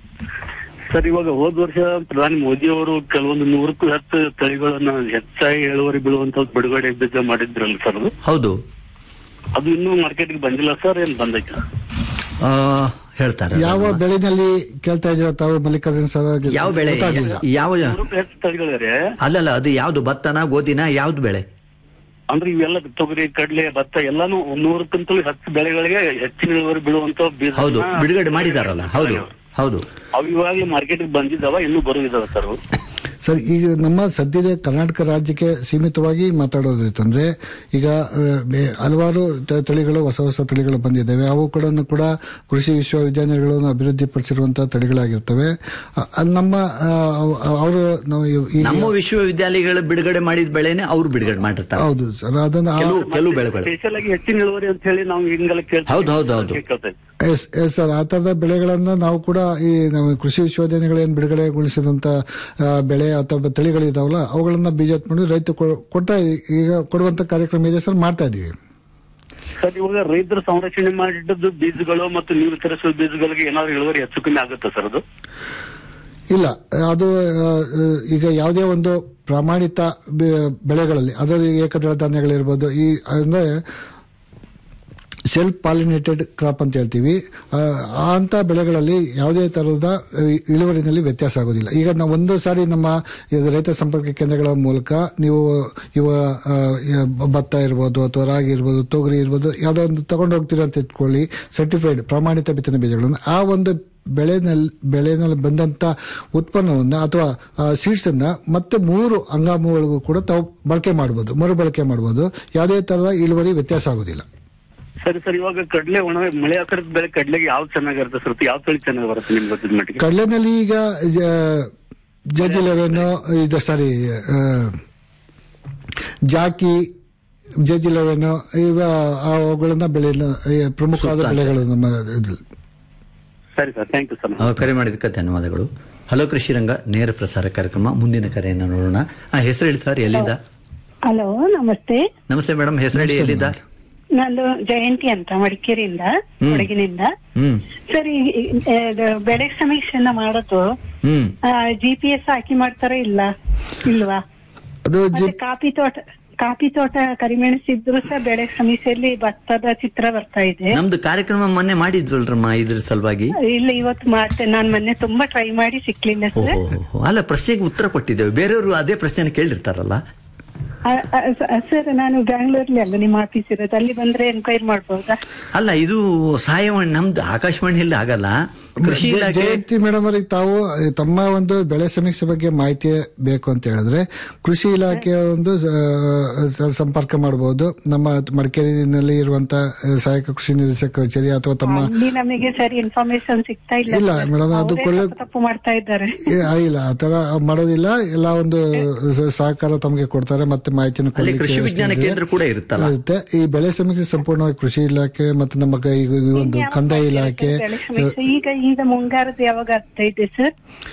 ಸರ್ ಇವಾಗ ಹೋದ ವರ್ಷ ಪ್ರಧಾನಿ ಮೋದಿ ಅವರು ಕೆಲವೊಂದು ನೂರಕ್ಕೂ ಹೆಚ್ಚು ತಳಿಗಳನ್ನ ಹೆಚ್ಚಾಗಿ ಇಳುವರಿ ಬೀಳುವಂತ ಬಿಡುಗಡೆ ಬೀಜ ಮಾಡಿದ್ರಲ್ಲ ಸರ್ ಅದು ಹೌದು ಅದು ಇನ್ನೂ ಮಾರ್ಕೆಟ್ಗೆ ಬಂದಿಲ್ಲ ಸರ್ ಏನ್ ಬಂದೈತೆ ಆ, ಹೇಳ್ತಾರೆ ಯಾವ ಬೆಳೆನಲ್ಲಿ ಕೇಳ್ತಾ ಇದ್ದೀರಾ ತಾವು ಮಲ್ಲಿಕಾರ್ಜುನ ಸರ್ ಯಾವ ಬೆಳೆ ಗೊತ್ತಾಗ್ಲಿಲ್ಲ. ಯಾವ ನೂರಕ್ಕೂ ಹೆಚ್ಚು ತಳಿಗಳಿವೆ ಅಲ್ಲಲ್ಲ ಅದು ಯಾವ್ದು ಭತ್ತನ ಗೋಧಿನ ಯಾವ್ದು ಬೆಳೆ ಅಂದ್ರೆ ಇವೆಲ್ಲ ತೊಗರಿ ಕಡಲೆ ಭತ್ತ ಎಲ್ಲಾನು ನೂರಕ್ಕಿಂತಲೂ ಹೆಚ್ಚು ಬೆಳೆಗಳಿಗೆ ಹೆಚ್ಚಿನ ಇಳುವರಿ ಬೀಳುವಂತ ಬೀಜ ಹೌದು ಬಿಡುಗಡೆ ಮಾಡಿದಾರಲ್ಲ ಹೌದು ಹೌದು ಅವು ಇವಾಗಲೇ ಮಾರ್ಕೆಟ್ಗೆ ಬಂದಿದ್ದಾವ ಇನ್ನೂ ಬರುವುದಿದಾವ ಸರ್ ಅವು ಸರ್ ಈಗ ನಮ್ಮ ಸದ್ಯದ ಕರ್ನಾಟಕ ರಾಜ್ಯಕ್ಕೆ ಸೀಮಿತವಾಗಿ ಮಾತಾಡೋದಿತ್ತಂದ್ರೆ ಈಗ ಆ, ಬೆ- ಹಲವಾರು ತ- ತಳಿಗಳು ಹೊಸ ಹೊಸ ತಳಿಗಳು ಬಂದಿದ್ದಾವೆ ಅವು ಕೂಡ ಕೂಡ ಕೃಷಿ ವಿಶ್ವವಿದ್ಯಾನಿಲಯಗಳನ್ನು ಅಭಿವೃದ್ಧಿಪಡಿಸಿರುವಂತಹ ತಳಿಗಳಾಗಿರ್ತವೆ ಅ- ಅಲ್ಲಿ ನಮ್ಮ ಅವರು ನಾವು ಈ- ನಮ್ಮ ವಿಶ್ವವಿದ್ಯಾಲಯಗಳು ಬಿಡುಗಡೆ ಮಾಡಿದ ಬೆಳೆನೆ ಅವ್ರು ಬಿಡುಗಡೆ ಮಾಡಿರ್ತಾರೆ ಹೌದು ಸರ್ ಅದನ್ನ ಆ- ಕೆಲವು ಕೆಲವು ಬೆಳೆಗಳು ಸ್ಪೆಷಲ್ ಆಗಿ ಹೆಚ್ಚಿನ ಇಳುವರಿ ಅಂತ ಹೇಳಿ ನಾವು ಹಿಂಗೆಲ್ಲ ಕೇಳ್ತೀವಿ ಹೌದು, ಹೌದು, ಹೌದು. ಕೇಳ್ತಾ ಇದ್ದೀವಿ. ಎಸ್ ಎಸ್ ಸರ್ ಆ ತರದ ಬೆಳೆಗಳನ್ನ ನಾವು ಕೂಡ ಈ ನಮ್ಮ ಕೃಷಿ ವಿಶ್ವವಿದ್ಯಾನಿಲಯಗಳು ಏನು ಬಿಡುಗಡೆಗೊಳಿಸಿದಂತ ಆ, ಬೆಳೆ ಅಥವಾ ತಳಿಗಳಿದಾವಲ್ಲ ಅವುಗಳನ್ನ ಬೀಜ ಮಾಡಿ ರೈತ ಕೊ- ಕೊಡ್ತಾ ಇದ್ದೀವಿ. ಈಗ ಕೊಡುವಂತ ಕಾರ್ಯಕ್ರಮ ಇದೆ ಸರ್ ಮಾಡ್ತಾ ಇದೀವಿ ಸರ್ ಇವಾಗ ರೈತರು ಸಂರಕ್ಷಣೆ ಮಾಡಿದ್ದು ಬೀಜಗಳು ಮತ್ತು ನೀರು ತರಿಸುವ ಬೀಜಗಳಿಗೆ ಏನಾದ್ರು ಇಳುವರಿ ಹೆಚ್ಚು ಕಮ್ಮಿ ಆಗುತ್ತಾ ಸರ್ ಅದು ಇಲ್ಲ ಅದು ಆ, ಈಗ ಯಾವುದೇ ಒಂದು ಪ್ರಮಾಣಿತ ಬೆ- ಬೆಳೆಗಳಲ್ಲಿ ಅದರಲ್ಲಿ ಏಕದಳ ಧಾನ್ಯಗಳಿರ್ಬೋದು ಈ ಅಂದ್ರೆ ಸೆಲ್ಫ್ ಪಾಲಿನೇಟೆಡ್ ಕ್ರಾಪ್ ಅಂತ ಹೇಳ್ತೀವಿ ಆ, ಆ ಅಂತ ಬೆಳೆಗಳಲ್ಲಿ ಯಾವುದೇ ತರಹದ ಇಳುವರಿನಲ್ಲಿ ವ್ಯತ್ಯಾಸ ಆಗೋದಿಲ್ಲ ಈಗ ನಾವು ಒಂದು ಸಾರಿ ನಮ್ಮ ಈಗ ರೈತ ಸಂಪರ್ಕ ಕೇಂದ್ರಗಳ ಮೂಲಕ ನೀವು ಇವ ಆ, ಯ- ಭತ್ತ ಇರ್ಬೋದು ಅಥವಾ ರಾಗಿ ಇರ್ಬೋದು ತೊಗರಿ ಇರ್ಬೋದು ಯಾವುದೋ ಒಂದು ತಗೊಂಡು ಹೋಗ್ತೀರಾ ಅಂತ ಇಟ್ಕೊಳ್ಳಿ ಸರ್ಟಿಫೈಡ್ ಪ್ರಮಾಣಿತ ಬಿತ್ತನೆ ಬೀಜಗಳನ್ನು ಆ ಒಂದು ಬೆಳೆನಲ್ಲಿ ಬೆಳೆನಲ್ಲಿ ಬಂದಂತ ಉತ್ಪನ್ನವನ್ನ ಅಥವಾ ಸೀಡ್ಸ್ ಅನ್ನ ಮತ್ತೆ ಮೂರು ಹಂಗಾಮುಗಳಿಗೂ ಕೂಡ ತಾವು ಬಳಕೆ ಮಾಡಬಹುದು ಮರುಬಳಕೆ ಮಾಡಬಹುದು ಯಾವುದೇ ತರಹದ ಇಳುವರಿ ವ್ಯತ್ಯಾಸ ಆಗೋದಿಲ್ಲ ಸರಿ ಸರ್ ಇವಾಗ ಕಡಲೆ ಒಣ ಮಳೆ ಆಕರದ ಬೆಳೆ ಕಡಲೆಗೆ ಯಾವ್ದು ಚೆನ್ನಾಗಿರುತ್ತೆ ಸರ್ ಯಾವ ತಳಿ ಚೆನ್ನಾಗಿ ಬರುತ್ತೆ ನಿಮ್ಗೆ ಗೊತ್ತಿದ ಮಟ್ಟಿಗೆ ಕಡಲೆನಲ್ಲಿ ಈಗ ಜಜ್ ಲೆವೆನ್ ಇದು ಸಾರಿ ಜಾಕಿ ಜಜ್ ಲೆವೆನ್ ಇವ ಅವುಗಳನ್ನ ಬೆಳೆ ಪ್ರಮುಖವಾದ ಬೆಳೆಗಳು ನಮ್ಮ ಇದ್ರಲ್ಲಿ. ಸರಿ ಸರ್ ಥ್ಯಾಂಕ್ ಯು ಸರ್ ಆ, ಕರೆ ಮಾಡಿದ್ದಕ್ಕೆ ಧನ್ಯವಾದಗಳು ಹಲೋ ಕೃಷಿರಂಗ ನೇರ ಪ್ರಸಾರ ಕಾರ್ಯಕ್ರಮ ಮುಂದಿನ ಕರೆಯನ್ನು ನೋಡೋಣ ಆ, ಹೆಸರು ಹೇಳಿ ಸರ್ ಎಲ್ಲಿಂದ ಹಲೋ ನಮಸ್ತೆ ನಮಸ್ತೆ ಮೇಡಮ್ ಹೆಸರು ಹೇಳಿ ಎಲ್ಲಿಂದ ನಾನು ಜಯಂತಿ ಅಂತ ಮಡಿಕೇರಿಯಿಂದ ಹ್ಮ್. ಕೊಡಗಿನಿಂದ ಹ್ಮ್ ಸರಿ ಬೆಳೆ ಸಮೀಕ್ಷೆನ ಮಾಡೋದು ಹ್ಮ್ ಜಿ ಪಿ ಎಸ್ ಹಾಕಿ ಮಾಡ್ತಾರ ಇಲ್ಲ ಇಲ್ವಾ ಅದು ಮತ್ತೆ ಕಾಫಿ ತೋಟ ಕಾಫಿ ತೋಟ ಕರಿಮೆಣಸಿದ್ರು ಸಹ ಬೆಳೆ ಸಮೀಕ್ಷೆಯಲ್ಲಿ ಭತ್ತದ ಚಿತ್ರ ಬರ್ತಾ ಇದೆ ನಮ್ದು ಕಾರ್ಯಕ್ರಮ ಮೊನ್ನೆ ಮಾಡಿದ್ವಲ್ರಮ್ಮ ಇದ್ರ ಸಲುವಾಗಿ ಇಲ್ಲ ಇವತ್ತು ಮಾಡ್ತೇನೆ ನಾನ್ ಮೊನ್ನೆ ತುಂಬಾ ಟ್ರೈ ಮಾಡಿ ಸಿಕ್ಲಿಲ್ಲ ಸರ್ ಓಹೋ ಅಲ್ಲ ಪ್ರಶ್ನೆಗೆ ಉತ್ತರ ಕೊಟ್ಟಿದ್ದೇವೆ ಬೇರೆಯವರು ಅದೇ ಪ್ರಶ್ನೆ ಕೇಳಿರ್ತಾರಲ್ಲ ಸರ್ ನಾನು ಬ್ಯಾಂಗ್ಳೂರ್ಲಿ ಅಲ್ಲ ನಿಮ್ಮ ಆಫೀಸ್ ಇರೋದು ಅಲ್ಲಿ ಬಂದ್ರೆ ಎನ್ಕ್ವೈರಿ ಮಾಡ್ಬೋದಾ ಅಲ್ಲ ಇದು ಸಹಾಯವಾಣಿ ನಮ್ದು ಆಕಾಶವಾಣಿಯಲ್ಲಿ ಆಗಲ್ಲ ಕೃಷಿ ಜಯ- ಇಲಾಖೆ ಜಯಂತಿ ಮೇಡಮ್ ಅವರಿಗೆ ತಾವು ತಮ್ಮ ಒಂದು ಬೆಳೆ ಸಮೀಕ್ಷೆ ಬಗ್ಗೆ ಮಾಹಿತಿ ಬೇಕು ಅಂತ ಹೇಳಿದ್ರೆ ಕೃಷಿ ಇಲಾಖೆಯ ಒಂದು ಆ, ಸ- ಸಂಪರ್ಕ ಮಾಡಬಹುದು ನಮ್ಮ ಮಡಿಕೇರಿನಲ್ಲಿ ಇರುವಂತ ಆ, ಸಹಾಯಕ ಕೃಷಿ ನಿರ್ದೇಶಕ ಕಚೇರಿ ಅಥವಾ ತಮ್ಮ ಅಲ್ಲಿ ನಮಗೆ ಸರಿ ಇನ್ಫಾರ್ಮೇಶನ್ ಸಿಗ್ತಾ ಇಲ್ಲ ಇಲ್ಲ sir. ಮೇಡಮ್ ಅದು ಅವ್ರೇ ಕೊಳ್ಳೆ ತಪ್ಪು ತಪ್ಪು ಮಾಡ್ತಾ ಇದ್ದಾರೆ ಏ, ಆ, ಇಲ್ಲ ಆತರ ಮಾಡೋದಿಲ್ಲ ಎಲ್ಲ ಒಂದು ಸ- ಸಹಕಾರ ತಮಗೆ ಕೊಡ್ತಾರೆ ಮತ್ತೆ ಮಾಹಿತಿಯನ್ನು ಅಲ್ಲಿ ಕೊಡ್ಲಿಕ್ಕೆ ಕೃಷಿ ವಿಜ್ಞಾನ ವ್ಯವಸ್ಥೆ ಇದೆ. ಕೇಂದ್ರ ಕೂಡ ಇರುತ್ತಲ್ಲ ಇರುತ್ತೆ ಈ ಬೆಳೆ ಸಮೀಕ್ಷೆ ಸಂಪೂರ್ಣವಾಗಿ ಕೃಷಿ ಇಲಾಖೆ ಮತ್ತೆ ನಮ್ಮ ಕೈ- ಈ ಒಂದು ಕಂದಾಯ ಇಲಾಖೆ ಬೆಳೆ ಸಮೀಕ್ಷೆ. ಈಗ ಈಗ ಮುಂಗಾರದ ಯಾವಾಗ ಆಗ್ತಾ ಇದೆ ಸರ್